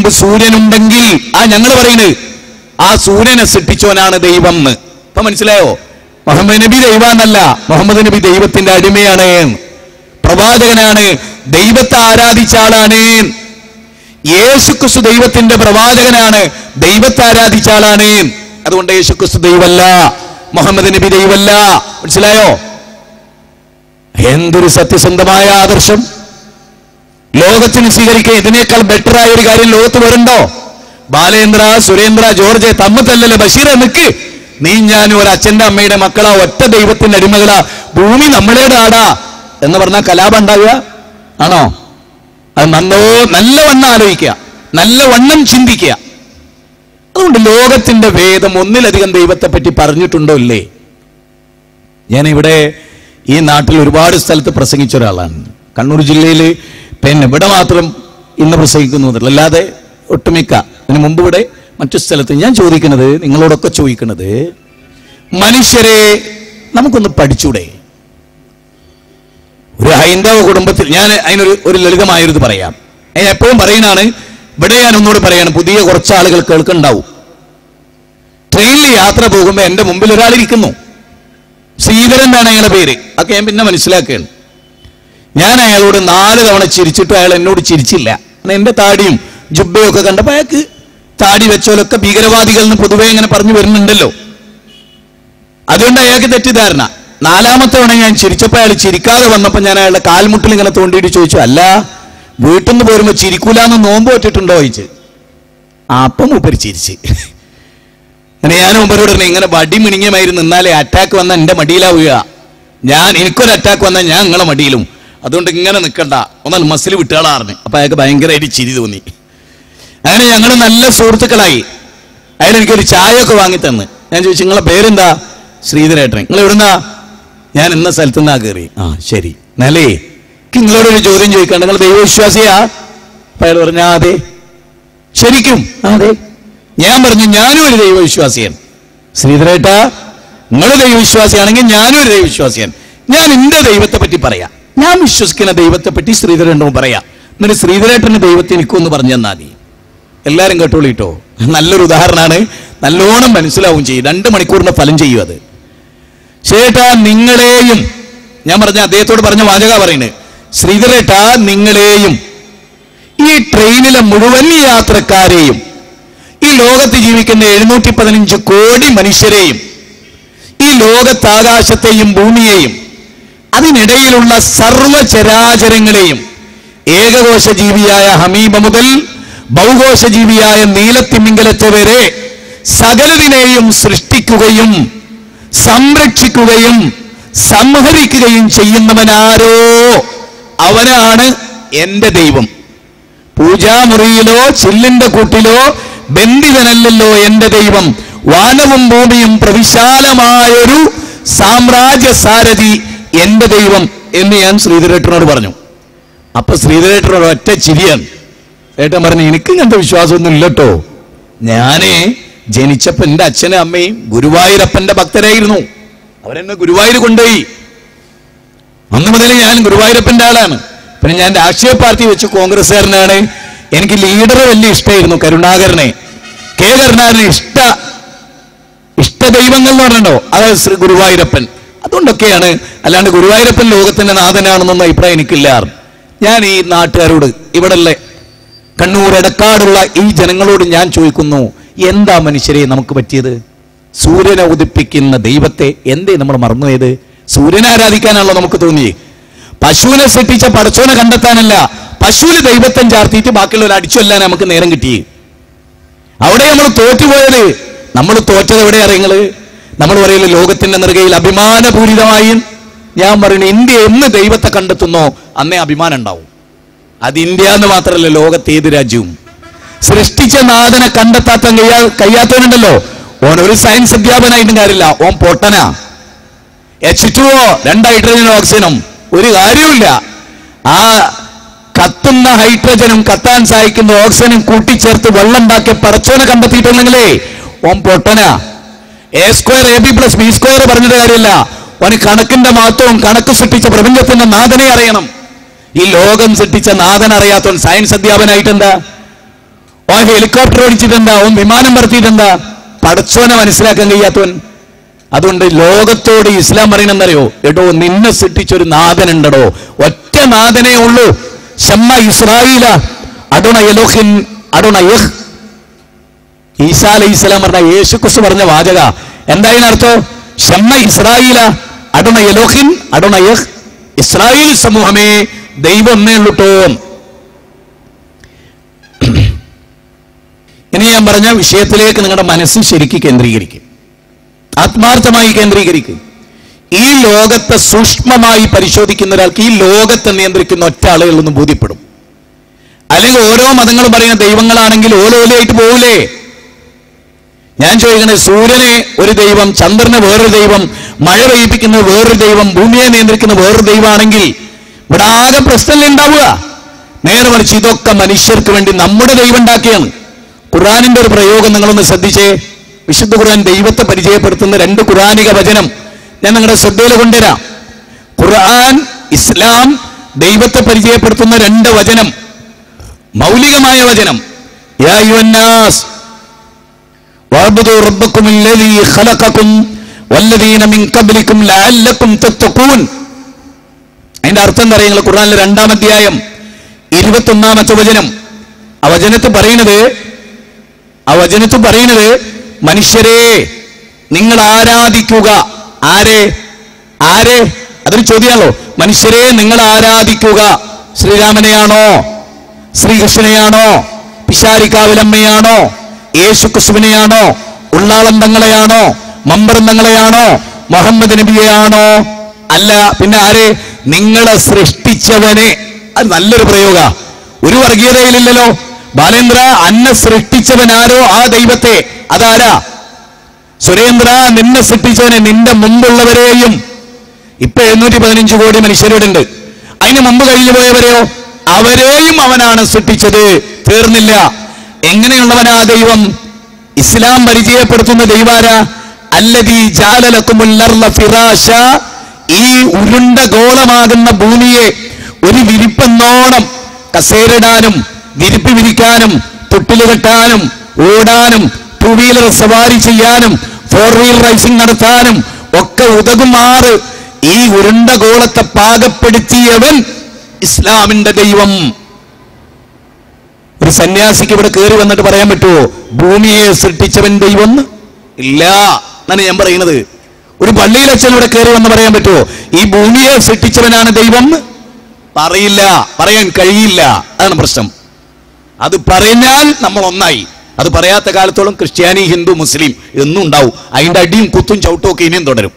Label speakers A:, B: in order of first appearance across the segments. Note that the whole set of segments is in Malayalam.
A: മുമ്പ് സൂര്യനുണ്ടെങ്കിൽ ആ ഞങ്ങൾ പറയുന്നത് ആ സൂര്യനെ സൃഷ്ടിച്ചവനാണ് ദൈവം എന്ന് ഇപ്പൊ മനസ്സിലായോ മുഹമ്മദ് നബി ദൈവാന്നല്ല മുഹമ്മദ് നബി ദൈവത്തിന്റെ അടിമയാണ് പ്രവാചകനാണ് ദൈവത്തെ ആരാധിച്ച ആളാണ് യേശുക്രിസ്തു ദൈവത്തിന്റെ പ്രവാചകനാണ് ദൈവത്തെ ആരാധിച്ച ആളാണ് അതുകൊണ്ട് യേശുക്രിസ്തു ദൈവമല്ല മുഹമ്മദ് നബി ദൈവമല്ല മനസ്സിലായോ എന്തൊരു സത്യസന്ധമായ ആദർശം ലോകത്തിന് സ്വീകരിക്കുക ഇതിനേക്കാൾ ബെറ്റർ ആയ ഒരു കാര്യം ലോകത്ത് വരുന്നുണ്ടോ ബാലേന്ദ്ര സുരേന്ദ്ര ജോർജ് തമ്മത്തല്ലല്ലോ ബഷീറെ നിക്ക് നീ ഞാനും ഒരു അച്ഛന്റെ അമ്മയുടെ മക്കളാ ഒറ്റ ദൈവത്തിന്റെ അടിമകളാ ഭൂമി നമ്മളുടെ ആടാ എന്ന് പറഞ്ഞാൽ കലാപം ഉണ്ടാവുക ആണോ അത് നന്നോ നല്ലവണ്ണം ആലോചിക്കുക നല്ലവണ്ണം ചിന്തിക്കുക അതുകൊണ്ട് ലോകത്തിന്റെ വേദം ഒന്നിലധികം ദൈവത്തെ പറ്റി പറഞ്ഞിട്ടുണ്ടോ ഇല്ലേ ഞാൻ ഇവിടെ ഈ നാട്ടിൽ ഒരുപാട് സ്ഥലത്ത് പ്രസംഗിച്ച ഒരാളാണ് കണ്ണൂർ ജില്ലയിൽ പിന്നെ ഇവിടെ മാത്രം ഇന്ന് പ്രസംഗിക്കുന്നു എന്നല്ല. അല്ലാതെ ഒട്ടുമിക്ക അതിന് മുമ്പ് ഇവിടെ മറ്റു സ്ഥലത്ത് ഞാൻ ചോദിക്കുന്നത് നിങ്ങളോടൊക്കെ ചോദിക്കുന്നത് മനുഷ്യരെ നമുക്കൊന്ന് പഠിച്ചൂടെ ഒരു ഹൈന്ദവ കുടുംബത്തിൽ ഞാൻ അതിനൊരു ഒരു ലളിതമായൊരിത് പറയാം ഞാൻ എപ്പോഴും പറയുന്നതാണ് ഇവിടെ ഞാൻ ഒന്നുകൂടെ പറയാണ് പുതിയ കുറച്ച് ആളുകൾ കേൾക്കുന്നുണ്ടാവും ട്രെയിനിൽ യാത്ര പോകുമ്പോൾ എൻ്റെ മുമ്പിൽ ഒരാൾ ഇരിക്കുന്നു ശ്രീധരൻ എന്നാണ് അയാളുടെ പേര് ഒക്കെ ഞാൻ പിന്നെ മനസ്സിലാക്കുകയാണ് ഞാൻ അയാളോട് നാല് തവണ ചിരിച്ചിട്ട് അയാൾ എന്നോട് ചിരിച്ചില്ല കാരണം എന്റെ താടിയും ജുബയും ഒക്കെ കണ്ടപ്പോൾ അയാൾക്ക് താടി വെച്ചോലൊക്കെ ഭീകരവാദികൾ എന്ന് പൊതുവെ ഇങ്ങനെ പറഞ്ഞു വരുന്നുണ്ടല്ലോ അതുകൊണ്ട് അയാൾക്ക് തെറ്റിദ്ധാരണ നാലാമത്തെ തവണ ഞാൻ ചിരിച്ചപ്പോൾ അയാൾ ചിരിക്കാതെ വന്നപ്പോൾ ഞാൻ അയാളുടെ കാൽമുട്ടിൽ ഇങ്ങനെ തോണ്ടിയിട്ട് ചോദിച്ചു അല്ല വീട്ടിൽ നിന്ന് പോരുമ്പോൾ ചിരിക്കൂലെന്ന് നോമ്പ് വെച്ചിട്ടുണ്ടോ ചോദിച്ചു ആ, അപ്പം മൂപ്പര് ചിരിച്ച് അങ്ങനെ ഞാൻ മുമ്പരോട് പറഞ്ഞു ഇങ്ങനെ വടി മിണിങ്ങമായിരുന്നു നിന്നാലേ അറ്റാക്ക് വന്ന എന്റെ മടിയിലാവുക ഞാൻ എനിക്കൊരു അറ്റാക്ക് വന്നാൽ ഞാൻ നിങ്ങളെ മടിയിലും അതുകൊണ്ട് ഇങ്ങനെ നിൽക്കണ്ട ഒന്നാൽ മസിൽ വിട്ടുകളാറിന് അപ്പൊ അയാൾക്ക് ഭയങ്കരമായിട്ട് ചിരി തോന്നി അങ്ങനെ ഞങ്ങൾ നല്ല സുഹൃത്തുക്കളായി അയാൾ എനിക്കൊരു ചായ ഒക്കെ വാങ്ങി തന്ന് ഞാൻ ചോദിച്ചു നിങ്ങളെ പേരെന്താ ശ്രീധരേട്ടൻ നിങ്ങൾ എവിടുന്നാ ഞാൻ ഇന്ന സ്ഥലത്തു നിന്നാ കയറി ആ ശരി നല്ലേ എനിക്ക് നിങ്ങളോടൊരു ചോദ്യം ചോദിക്കണ്ട നിങ്ങൾ ദൈവവിശ്വാസിയാ അപ്പൊ അയാൾ പറഞ്ഞ "ആ, അതെ ശരിക്കും "ആ, അതെ ഞാൻ പറഞ്ഞു ഞാനും ഒരു ദൈവവിശ്വാസിയാണ് ശ്രീധരേട്ട നിങ്ങൾ ദൈവവിശ്വാസിയാണെങ്കിൽ ഞാനും ഒരു ദൈവവിശ്വാസിയാണ് ഞാൻ എന്റെ ദൈവത്തെ പറ്റി പറയാം ഞാൻ വിശ്വസിക്കുന്ന ദൈവത്തെ പറ്റി ശ്രീധരേട്ടനും പറയാം എന്നിട്ട് ശ്രീധരേട്ടന് ദൈവത്തെ എനിക്കൊന്ന് പറഞ്ഞു തന്നാൽ മതി എല്ലാരും കേട്ടോളിട്ടോ നല്ലൊരു ഉദാഹരണമാണ് നല്ലോണം മനസ്സിലാവും ചെയ്യും രണ്ട് മണിക്കൂറിന്റെ ഫലം ചെയ്യും അത് ചേട്ടാ നിങ്ങളെയും ഞാൻ പറഞ്ഞ അദ്ദേഹത്തോട് പറഞ്ഞ വാചക പറയുന്നത് ശ്രീധരേട്ടാ നിങ്ങളെയും ഈ ട്രെയിനിലെ മുഴുവൻ യാത്രക്കാരെയും ഈ ലോകത്ത് ജീവിക്കുന്ന എഴുന്നൂറ്റി പതിനഞ്ച് കോടി മനുഷ്യരെയും ഈ ലോകത്താകാശത്തെയും ഭൂമിയെയും അതിനിടയിലുള്ള സർവചരാചരങ്ങളെയും ഏകകോശ ജീവിയായ ഹമീബ മുതൽ ബഹുകോശ ജീവിയായ നീലത്തിമിംഗലത്തെ വരെ സകലതിനെയും സൃഷ്ടിക്കുകയും സംരക്ഷിക്കുകയും സംഹരിക്കുകയും ചെയ്യുന്നവനാരോ അവനാണ് എന്റെ ദൈവം പൂജാമുറിയിലോ ചില്ലിന്റെ കൂട്ടിലോ ബന്ധിതനല്ലല്ലോ എന്റെ ദൈവം വാനവും ഭൂമിയും പ്രവിശാലമായൊരു സാമ്രാജ്യ സാരഥി എന്റെ ദൈവം എന്ന് ഞാൻ ശ്രീധരേട്ടനോട് പറഞ്ഞു അപ്പൊ ശ്രീധരേട്ടനോട് ഒറ്റ ചിരിയാണ് ഏട്ടൻ പറഞ്ഞു എനിക്ക് ഇങ്ങനത്തെ വിശ്വാസമൊന്നും ഇല്ലട്ടോ ഞാന് ജനിച്ചപ്പോ എന്റെ അച്ഛനും അമ്മയും ഗുരുവായൂരപ്പന്റെ ഭക്തരായിരുന്നു അവരെന്നെ ഗുരുവായൂർ കൊണ്ടുപോയി അന്ന് മുതൽ ഞാൻ ഗുരുവായൂരപ്പന്റെ ആളാണ് പിന്നെ ഞാൻ രാഷ്ട്രീയ പാർട്ടി വെച്ച് കോൺഗ്രസ്സുകാരനാണ് എനിക്ക് ലീഡർ വലിയ ഇഷ്ടമായിരുന്നു കരുണാകരനെ കെ കരുണാകരനെ ഇഷ്ട ഇഷ്ട ദൈവങ്ങൾ എന്ന് പറഞ്ഞോ അതായത് ശ്രീ ഗുരുവായൂരപ്പൻ അതുകൊണ്ടൊക്കെയാണ് അല്ലാണ്ട് ഗുരുവായൂരപ്പൻ ലോകത്തിന്റെ നാഥനാണെന്നൊന്നും അഭിപ്രായം എനിക്കില്ല ഞാൻ ഈ നാട്ടുകാരോട് ഇവിടെയുള്ള കണ്ണൂർ എടക്കാടുള്ള ഈ ജനങ്ങളോട് ഞാൻ ചോദിക്കുന്നു എന്താ മനുഷ്യരെ നമുക്ക് പറ്റിയത് സൂര്യനെ ഉദിപ്പിക്കുന്ന ദൈവത്തെ എന്തേ നമ്മൾ മറന്നുപോയത് സൂര്യനെ ആരാധിക്കാനാണല്ലോ നമുക്ക് തോന്നിയേ പശുവിനെ സൃഷ്ടിച്ച പടച്ചോനെ കണ്ടെത്താനല്ല പശുവിന് ദൈവത്തം ചാർത്തിയിട്ട് ബാക്കിയുള്ളവർ അടിച്ചു കൊല്ലാൻ നമുക്ക് നേരം കിട്ടി അവിടെ നമ്മൾ തോറ്റുപോയത് നമ്മൾ തോറ്റത് എവിടെ അറിയങ്ങള് നമ്മൾ പറയുന്നത് ലോകത്തിന്റെ നെറുകയിൽ അഭിമാനപൂരിതമായി ഞാൻ പറയുന്നത് ഇന്ത്യ എന്ന് ദൈവത്തെ കണ്ടെത്തുന്നോ അന്നേ അഭിമാനം ഉണ്ടാവും അത് ഇന്ത്യ എന്ന് മാത്രമല്ല ലോകത്തെ ഏത് രാജ്യവും സൃഷ്ടിച്ച നാഥനെ കണ്ടെത്താത്ത കഴിയാ കഴിയാത്തവനുണ്ടല്ലോ ഓൻ ഒരു സയൻസ് അധ്യാപനായിട്ടും കാര്യമില്ല ഓൻ പൊട്ടനാ എച്ച് ടു ഒ രണ്ട് ഹൈഡ്രജനും ഓക്സിജനും ഒരു കാര്യവുമില്ല ആ കത്തുന്ന ഹൈഡ്രജനും കത്താൻ സഹായിക്കുന്ന ഓക്സിജനും കൂട്ടിച്ചേർത്ത് വെള്ളം ഉണ്ടാക്കിയ പടച്ചോനെ കണ്ടെത്തിയിട്ടുണ്ടെങ്കിലേ ഓൻ പൊട്ടനാ A square A B plus B square പറഞ്ഞിട്ട് കാര്യമില്ല ഓന് കണക്കിന്റെ മഹത്വവും കണക്ക് സൃഷ്ടിച്ച പ്രപഞ്ചത്തിന്റെ നാഥനെ അറിയണം ഈ ലോകം സൃഷ്ടിച്ച നാഥൻ അറിയാത്തവൻ സയൻസ് അധ്യാപനായിട്ട് എന്താ ഓൻ ഹെലികോപ്റ്റർ ഓടിച്ചിട്ടെന്താ ഓൻ വിമാനം പറത്തിയിട്ടെന്താ പടച്ചോനെ മനസ്സിലാക്കാൻ കഴിയാത്തവൻ അതുകൊണ്ട് ലോകത്തോട് ഇസ്ലാം പറയണെന്നറിയോ എടോ നിന്നെ സൃഷ്ടിച്ചൊരു നാഥനുണ്ടടോ ഒറ്റ നാഥനേ ഉള്ളൂ ഷമ്മ ഇസ്രായേല അടുണ യലോഹിൻ അടുണ യഹ് ഈസാ അലൈഹി ഇസ്ലാം പറഞ്ഞ യേശു ക്രിസ്തു പറഞ്ഞ വാചക എന്തായാലും അർത്ഥം ഷമ്മ ഇസ്രായേല അടുണ യലോഹിൻ അടുണ യഹ് ഇസ്രായേൽ സമൂഹമേ ദൈവം ഒന്നേ ഉള്ളൂട്ടോ ഇനി ഞാൻ പറഞ്ഞ വിഷയത്തിലേക്ക് നിങ്ങളുടെ മനസ്സ് ശരിക്ക് കേന്ദ്രീകരിക്കും ആത്മാർത്ഥമായി കേന്ദ്രീകരിക്കും ഈ ലോകത്തെ സൂക്ഷ്മമായി പരിശോധിക്കുന്ന ഒരാൾക്ക് ഈ ലോകത്തെ നിയന്ത്രിക്കുന്ന ഒറ്റ ആളുകളൊന്നും ബോധ്യപ്പെടും അല്ലെങ്കിൽ ഓരോ മതങ്ങളും പറയുന്ന ദൈവങ്ങളാണെങ്കിൽ ഓലോലായിട്ട് പോകൂലേ ഞാൻ ചോദിക്കണേ സൂര്യനെ ഒരു ദൈവം ചന്ദ്രനെ വേറൊരു ദൈവം മഴ പെയ്യിപ്പിക്കുന്ന വേറൊരു ദൈവം ഭൂമിയെ നിയന്ത്രിക്കുന്ന വേറൊരു ദൈവമാണെങ്കിൽ ഇവിടെ ആകെ പ്രശ്നമല്ലേ ഉണ്ടാവുക നേരെ മറിച്ച് ഇതൊക്കെ മനുഷ്യർക്ക് വേണ്ടി നമ്മുടെ ദൈവം ഉണ്ടാക്കിയാണ് ഖുർആാനിന്റെ ഒരു പ്രയോഗം നിങ്ങളൊന്ന് ശ്രദ്ധിച്ചേ വിശുദ്ധ ഖുർആൻ ദൈവത്തെ പരിചയപ്പെടുത്തുന്ന രണ്ട് ഖുർആാനിക വചനം ഞാൻ നിങ്ങളുടെ ശ്രദ്ധയിൽ കൊണ്ടുവരാം ഖുർആൻ ഇസ്ലാം ദൈവത്തെ പരിചയപ്പെടുത്തുന്ന രണ്ട് വചനം മൗലികമായ വചനം യാ അയ്യുഹന്നാസ് واعبدوا ربكم الذي خلقكم والذين من قبلكم لعلكم تتقون അതിന്റെ അർത്ഥം എന്താ പറയുക ഖുർആനിലെ രണ്ടാം അധ്യായം ഇരുപത്തി ഒന്നാമത്തെ വചനം ആ വചനത്ത് പറയുന്നത് ആ വചനത്ത് പറയുന്നത് മനുഷ്യരെ നിങ്ങൾ ആരാധിക്കുക ആരെ ആരെ അതൊരു ചോദ്യമാണല്ലോ മനുഷ്യരെ നിങ്ങൾ ആരാധിക്കുക ശ്രീരാമനെയാണോ ശ്രീകൃഷ്ണനെയാണോ പിശാരിക്കാവിലമ്മയാണോ യേശു ക്രിസ്തുവിനെയാണോ ഉള്ളാളന്തങ്ങളെയാണോ മമ്പറന്തങ്ങളെയാണോ മുഹമ്മദ് നബിയെയാണോ അല്ല പിന്നെ ആരെ നിങ്ങളെ സൃഷ്ടിച്ചവനെ അത് നല്ലൊരു പ്രയോഗ ഒരു വർഗീയതയിലില്ലല്ലോ ബാലേന്ദ്ര അന്നെ സൃഷ്ടിച്ചവനാരോ ആ ദൈവത്തെ അതാരാ സുരേന്ദ്ര നിന്നെ സൃഷ്ടിച്ചവനെ നിന്റെ മുമ്പുള്ളവരെയും ഇപ്പൊ എഴുന്നൂറ്റി പതിനഞ്ച് കോടി മനുഷ്യരുടെ ഉണ്ട് അതിന് മുമ്പ് കഴിഞ്ഞു പോയവരെയോ അവരെയും അവനാണ് സൃഷ്ടിച്ചത് തീർന്നില്ല എങ്ങനെയുള്ളവനാ ദൈവം ഇസ്ലാം പരിചയപ്പെടുത്തുന്ന ദൈവാര അല്ലതീ ജാലലക്കുമുല്ലർല ഫിറാശ ഈ ഉരുണ്ട ഗോളമാകുന്ന ഭൂമിയെ ഒരു വിരിപ്പെന്നോണം കസേരിടാനും വിരിപ്പ് വിരിക്കാനും തൊട്ടില് കെട്ടാനും ഓടാനും ടൂ വീലർ സവാരി ചെയ്യാനും ഫോർ വീലർ റൈസിംഗ് നടത്താനും ഒക്കെ ഉതകുമാറ് ഈ ഉരുണ്ട ഗോളത്തെ പാകപ്പെടുത്തിയവൻ ഇസ്ലാമിന്റെ ദൈവം ഒരു സന്യാസിക്ക് ഇവിടെ കയറി വന്നിട്ട് പറയാൻ പറ്റുമോ ഭൂമിയെ സൃഷ്ടിച്ചവൻ ദൈവം എന്ന്? ഇല്ല എന്നാണ് ഞാൻ പറയുന്നത് ഒരു പള്ളിയിൽ അച്ഛൻ ഇവിടെ കയറി വന്ന് പറയാൻ പറ്റുമോ ഈ ഭൂമിയെ സൃഷ്ടിച്ചവനാണ് ദൈവം എന്ന്? പറയില്ല പറയാൻ കഴിയില്ല അതാണ് പ്രശ്നം അത് പറഞ്ഞാൽ നമ്മൾ ഒന്നായി അത് പറയാത്ത കാലത്തോളം ക്രിസ്ത്യാനി ഹിന്ദു മുസ്ലിം എന്നും ഉണ്ടാവും അതിന്റെ അടിയും കുത്തും ചവിട്ടും ഒക്കെ ഇനിയും തുടരും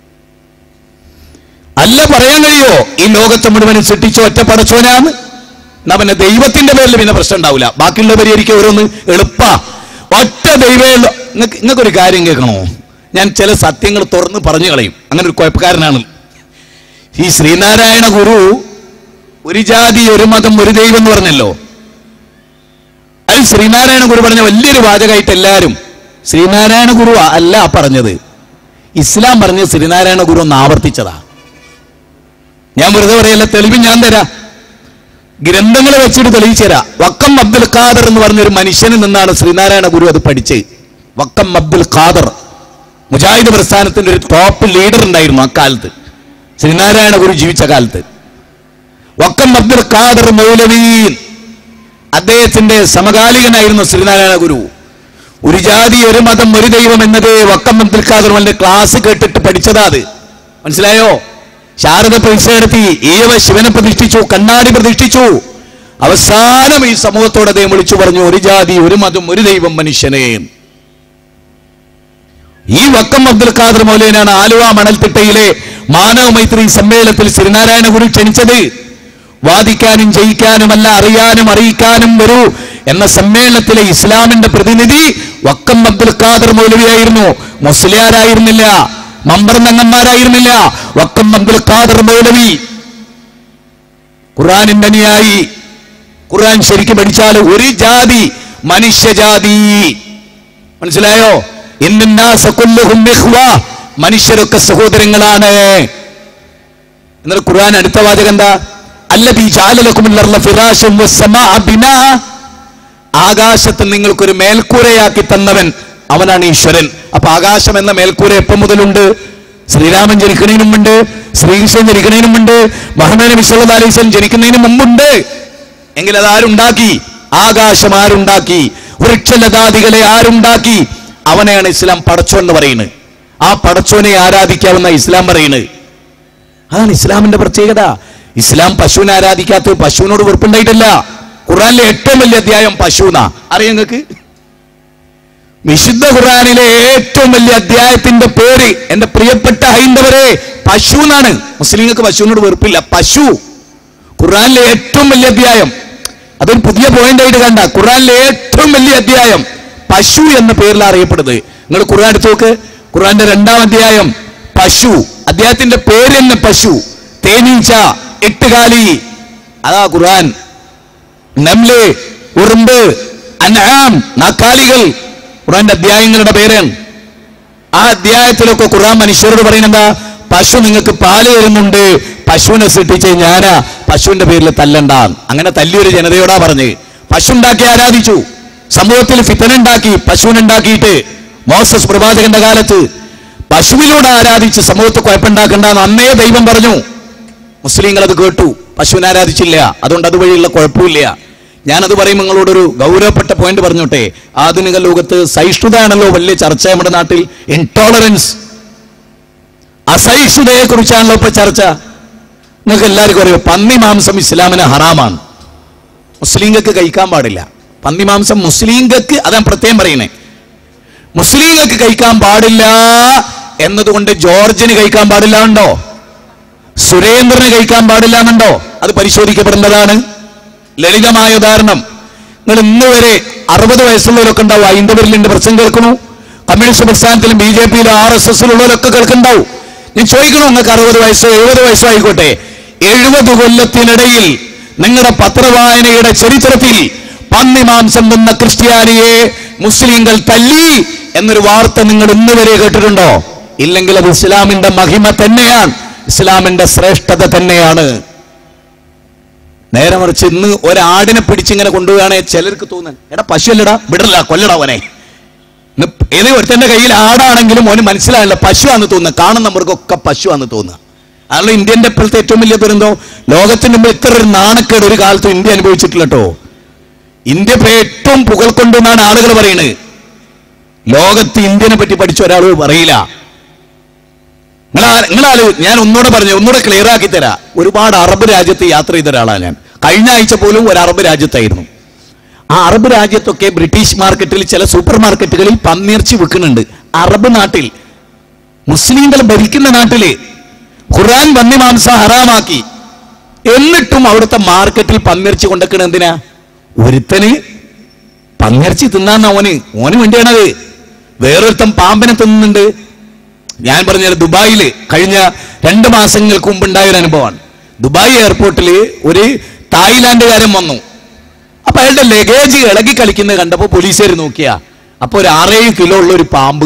A: അല്ല പറയാൻ കഴിയോ ഈ ലോകത്തെ മുഴുവനും സൃഷ്ടിച്ച ഒറ്റ പടച്ചോനാന്ന് എന്നാ പിന്നെ ദൈവത്തിന്റെ പേരിൽ പിന്നെ പ്രശ്നം ഉണ്ടാവില്ല ബാക്കിയുള്ള പരിഹരിക്കുക ഓരോന്ന് എളുപ്പ ഒറ്റ ദൈവേ നിങ്ങൾക്ക് നിങ്ങൾക്കൊരു കാര്യം കേൾക്കണോ ഞാൻ ചില സത്യങ്ങൾ തുറന്ന് പറഞ്ഞു കളയും അങ്ങനെ ഒരു കുഴപ്പക്കാരനാണ് ഈ ശ്രീനാരായണ ഗുരു ഒരു ജാതി ഒരു മതം ഒരു ദൈവം എന്ന് പറഞ്ഞല്ലോ അത് ശ്രീനാരായണ ഗുരു പറഞ്ഞ വലിയൊരു വാചകമായിട്ട് എല്ലാവരും ശ്രീനാരായണ ഗുരു അല്ല പറഞ്ഞത് ഇസ്ലാം പറഞ്ഞ് ശ്രീനാരായണ ഗുരു ഒന്ന് ആവർത്തിച്ചതാ ഞാൻ വെറുതെ പറയല്ല തെളിവ് ഞാൻ തരാം ഗ്രന്ഥങ്ങൾ വെച്ചിട്ട് തെളിയിച്ചു തരാം വക്കം അബ്ദുൽ ഖാദർ എന്ന് പറഞ്ഞ ഒരു മനുഷ്യനിൽ നിന്നാണ് ശ്രീനാരായണ ഗുരു അത് പഠിച്ചത് വക്കം അബ്ദുൽ ഖാദർ മുജാഹിദ് പ്രസ്ഥാനത്തിന്റെ ഒരു ടോപ്പ് ലീഡർ ഉണ്ടായിരുന്നു അക്കാലത്ത് ശ്രീനാരായണ ഗുരു ജീവിച്ച കാലത്ത് വക്കം അബ്ദുൽ ഖാദർ മൗലവീൻ അദ്ദേഹത്തിന്റെ സമകാലികനായിരുന്നു ശ്രീനാരായണ ഗുരു ഒരു ജാതി ഒരു മതം ഒരു ദൈവം എന്നത് വക്കം അബ്ദുൽ ഖാദർ മന്റെ ക്ലാസ് കേട്ടിട്ട് പഠിച്ചതാ അത് മനസ്സിലായോ ശാരദ പരീക്ഷ നടത്തി ഈവ ശിവനെ പ്രതിഷ്ഠിച്ചു കണ്ണാടി പ്രതിഷ്ഠിച്ചു അവസാനം ഈ സമൂഹത്തോട് അദ്ദേഹം വിളിച്ചു പറഞ്ഞു ഒരു ജാതി ഒരു മതം ഒരു ദൈവം മനുഷ്യനെ ഈ വക്കം അബ്ദുൽ ഖാദർ മൗലനാണ് ആലുവ മണൽത്തിട്ടയിലെ മാനവ മൈത്രി സമ്മേളനത്തിൽ ശ്രീനാരായണ ഗുരു ക്ഷണിച്ചത് വാദിക്കാനും ജയിക്കാനുമല്ല അറിയാനും അറിയിക്കാനും വരൂ എന്ന സമ്മേളനത്തിലെ ഇസ്ലാമിന്റെ പ്രതിനിധി വക്കം അബ്ദുൽ ഖാദർ മൗലവിയായിരുന്നു മുസ്ലിയാരായിരുന്നില്ല മമ്പർ നങ്ങന്മാരായിരുന്നില്ല വക്കം അബ്ദുൽ ഖാദർ മൗലവി ഖുറാനിന്റെ അനുയായി ഖുർആൻ ശരിക്കും പഠിച്ചാൽ ഒരു ജാതി മനുഷ്യജാതി മനസ്സിലായോ ഇന്നാസ കുല്ലുഹും ഇഖ്വ. മനുഷ്യരൊക്കെ സഹോദരങ്ങളാണ് എന്നിട്ട് ഖുർആൻ അടുത്ത വാചകം എന്താ അല്ലദീ ജഅല ലക്കുമുൽ അർള ഫിറാശൻ വസ്സമാഅ ബിനാ ആകാശത്തിൽ നിങ്ങൾക്കൊരു മേൽക്കൂരയാക്കി തന്നവൻ അവനാണ് ഈശ്വരൻ അപ്പൊ ആകാശം എന്ന മേൽക്കൂര എപ്പം മുതലുണ്ട് ശ്രീരാമൻ ജനിക്കുന്നതിനും മുമ്പ് ശ്രീകൃഷ്ണൻ ജനിക്കുന്നതിനും മുമ്പ് മുഹമ്മദ് നബി സല്ലല്ലാഹു അലൈഹി വസല്ലം ജനിക്കുന്നതിന് മുമ്പുണ്ട് എങ്കിൽ അത് ആരുണ്ടാക്കി ആകാശം ആരുണ്ടാക്കി വൃക്ഷലതാദികളെ ആരുണ്ടാക്കി അവനെയാണ് ഇസ്ലാം പടച്ചോ എന്ന് പറയുന്നത് ആ പടച്ചോനെ ആരാധിക്കാവുന്ന ഇസ്ലാം പറയുന്നത് അതാണ് ഇസ്ലാമിന്റെ പ്രത്യേകത ഇസ്ലാം പശുവിനെ ആരാധിക്കാത്ത പശുവിനോട് വെറുപ്പുണ്ടായിട്ടില്ല ഖുറാനിലെ ഏറ്റവും വലിയ അധ്യായം പശുന അറിയാം നിങ്ങൾക്ക് വിശുദ്ധ ഖുറാനിലെ ഏറ്റവും വലിയ അധ്യായത്തിന്റെ പേര് എന്റെ പ്രിയപ്പെട്ട ഹൈന്ദവരെ പശു എന്നാണ് മുസ്ലിങ്ങൾക്ക് പശുവിനോട് വെറുപ്പില്ല പശു ഖുറാനിലെ ഏറ്റവും വലിയ അധ്യായം അതൊരു പുതിയ പോയിന്റ് ആയിട്ട് കണ്ട ഖുറാനിലെ ഏറ്റവും വലിയ അധ്യായം പശു എന്ന പേരിൽ അറിയപ്പെടുന്നത് നിങ്ങൾ ഖുറാൻ എടുത്ത് നോക്ക് ഖുറാന്റെ രണ്ടാം അധ്യായം പശു അദ്ദേഹത്തിന്റെ പേര് തന്നെ പശു തേനീച്ച എട്ടുകാലി അതാ ഖുർആൻ നംല് ഉറുമ്പ് അൻആം നാക്കാലികൾ ഖുർആന്റെ അധ്യായങ്ങളുടെ പേരാണ് ആ അധ്യായത്തിലൊക്കെ ഖുർആൻ മനുഷ്യരോട് പറയുന്നത് പശു നിങ്ങൾക്ക് പാല് തരുന്നുണ്ട് പശുവിനെ സൃഷ്ടിച്ച് ഞാനാ പശുവിന്റെ പേരിൽ തല്ലണ്ട അങ്ങനെ തല്ലിയൊരു ജനതയോടാ പറഞ്ഞ് പശു ഉണ്ടാക്കി ആരാധിച്ചു സമൂഹത്തിൽ ഫിത്തനുണ്ടാക്കി പശുവിനുണ്ടാക്കിയിട്ട് മോസസ് പ്രവാചകന്റെ കാലത്ത് പശുവിലൂടെ ആരാധിച്ച് സമൂഹത്ത് കുഴപ്പമുണ്ടാക്കണ്ടെന്ന് അന്നേ ദൈവം പറഞ്ഞു മുസ്ലിങ്ങൾ അത് കേട്ടു പശുവിനെ ആരാധിച്ചില്ല അതുകൊണ്ട് അതുവഴിയുള്ള കുഴപ്പമില്ല ഞാനത് പറയുമ്പോൾ നിങ്ങളോടൊരു ഗൗരവപ്പെട്ട പോയിന്റ് പറഞ്ഞോട്ടെ ആധുനിക ലോകത്ത് സഹിഷ്ണുതയാണല്ലോ വലിയ ചർച്ച നമ്മുടെ നാട്ടിൽ ഇൻടോളറൻസ് അസഹിഷ്ണുതയെ കുറിച്ചാണല്ലോ ഇപ്പൊ ചർച്ച നിങ്ങൾക്ക് എല്ലാവർക്കും അറിയോ പന്നി മാംസം ഇസ്ലാമിന് ഹറാമാണ് മുസ്ലിങ്ങൾക്ക് കഴിക്കാൻ പാടില്ല പന്നി മാംസം മുസ്ലിങ്ങൾക്ക് അതാണ് പ്രത്യേകം പറയുന്നേ മുസ്ലിങ്ങൾക്ക് കഴിക്കാൻ പാടില്ല എന്നതുകൊണ്ട് ജോർജിന് കഴിക്കാൻ പാടില്ല ഉണ്ടോ സുരേന്ദ്രന് കഴിക്കാൻ പാടില്ല എന്നുണ്ടോ അത് പരിശോധിക്കപ്പെടേണ്ടതാണ് ലളിതമായ ഉദാഹരണം നിങ്ങൾ ഇന്ന് വരെ അറുപത് വയസ്സുള്ളവരൊക്കെ ഉണ്ടാവും ഐന്ദവരിലുണ്ട് പ്രശ്നം കേൾക്കണു കമ്മ്യൂണിസ്റ്റ് പ്രസ്ഥാനത്തിലും ബി ജെ പിയിലും ആർ എസ് എസിലുള്ളവരൊക്കെ കേൾക്കുന്നുണ്ടാവും ഞാൻ ചോദിക്കണു നിങ്ങൾക്ക് അറുപത് വയസ്സോ എഴുപത് വയസ്സോ ആയിക്കോട്ടെ എഴുപത് കൊല്ലത്തിനിടയിൽ നിങ്ങളുടെ പത്രവായനയുടെ ചരിത്രത്തിൽ പന്നി മാംസം തിന്ന ക്രിസ്ത്യാനിയെ മുസ്ലിങ്ങൾ തല്ലി എന്നൊരു വാർത്ത നിങ്ങൾ ഇന്ന് വരെ കേട്ടിട്ടുണ്ടോ ഇല്ലെങ്കിൽ അത് ഇസ്ലാമിന്റെ മഹിമ തന്നെയാണ് ഇസ്ലാമിന്റെ ശ്രേഷ്ഠത തന്നെയാണ് നേരെ മറിച്ച് ഇന്ന് ഒരാടിനെ പിടിച്ചിങ്ങനെ കൊണ്ടുപോവുകയാണെങ്കിൽ ചിലർക്ക് തോന്നാൻ എടാ പശുവല്ലടാ വിടല്ല കൊല്ലടാ അവനെ ഇന്ന് ഏതോ ഒരുത്തന്റെ കയ്യിൽ ആടാണെങ്കിലും ഓന് മനസ്സിലാവില്ല പശുവാന്ന് തോന്നുക കാണുന്ന മൃഗമൊക്കെ പശുവാന്ന് തോന്നുക അതുകൊണ്ട് ഇന്ത്യന്റെ ഇപ്പോഴത്തെ ഏറ്റവും വലിയ ദുരന്തം ലോകത്തിന് മുമ്പ് ഇത്ര ഒരു നാണക്കേട് ഒരു കാലത്തും ഇന്ത്യ അനുഭവിച്ചിട്ടില്ല കേട്ടോ ഇന്ത്യ ഇപ്പൊ ഏറ്റവും പുകൾക്കൊണ്ടെന്നാണ് ആളുകൾ പറയുന്നത് ലോകത്ത് ഇന്ത്യനെ പറ്റി പഠിച്ച ഒരാൾ പറയില്ല നിങ്ങളാ- നിങ്ങളാല് ഞാൻ ഒന്നുകൂടെ പറഞ്ഞു ഒന്നുകൂടെ ക്ലിയർ ആക്കി തരാം ഒരുപാട് അറബ് രാജ്യത്ത് യാത്ര ചെയ്ത ഒരാളാണ് ഞാൻ കഴിഞ്ഞ ആഴ്ച പോലും ഒരു അറബ് രാജ്യത്തായിരുന്നു ആ അറബ് രാജ്യത്തൊക്കെ ബ്രിട്ടീഷ് മാർക്കറ്റിൽ ചില സൂപ്പർ മാർക്കറ്റുകളിൽ പന്നിയിറച്ചി വിൽക്കുന്നുണ്ട് അറബ് നാട്ടിൽ മുസ്ലിങ്ങൾ ഭരിക്കുന്ന നാട്ടില് ഖുർആൻ പന്നി മാംസം ഹറാമാക്കി എന്നിട്ടും അവിടുത്തെ മാർക്കറ്റിൽ പന്നിയിറച്ചി കൊണ്ടുവെക്കണ എന്തിനാ ഒരുത്തന് പന്നിയിറച്ചി തിന്നാന്ന ഓന് ഓന് വേണ്ടിയാണത് വേറൊരുത്തൻ പാമ്പിനെ തിന്നുന്നുണ്ട് ഞാൻ പറഞ്ഞത് ദുബായിൽ കഴിഞ്ഞ രണ്ട് മാസങ്ങൾക്ക് മുമ്പ് ഉണ്ടായ ഒരു അനുഭവമാണ് ദുബായ് എയർപോർട്ടിൽ ഒരു തായ്ലാന്റുകാരൻ വന്നു അപ്പൊ അയാളുടെ ലഗേജ് ഇളകി കളിക്കുന്നത് കണ്ടപ്പോ പോലീസുകാർ നോക്കിയാ അപ്പൊ ഒരു ആറേഴ് കിലോ ഉള്ള ഒരു പാമ്പ്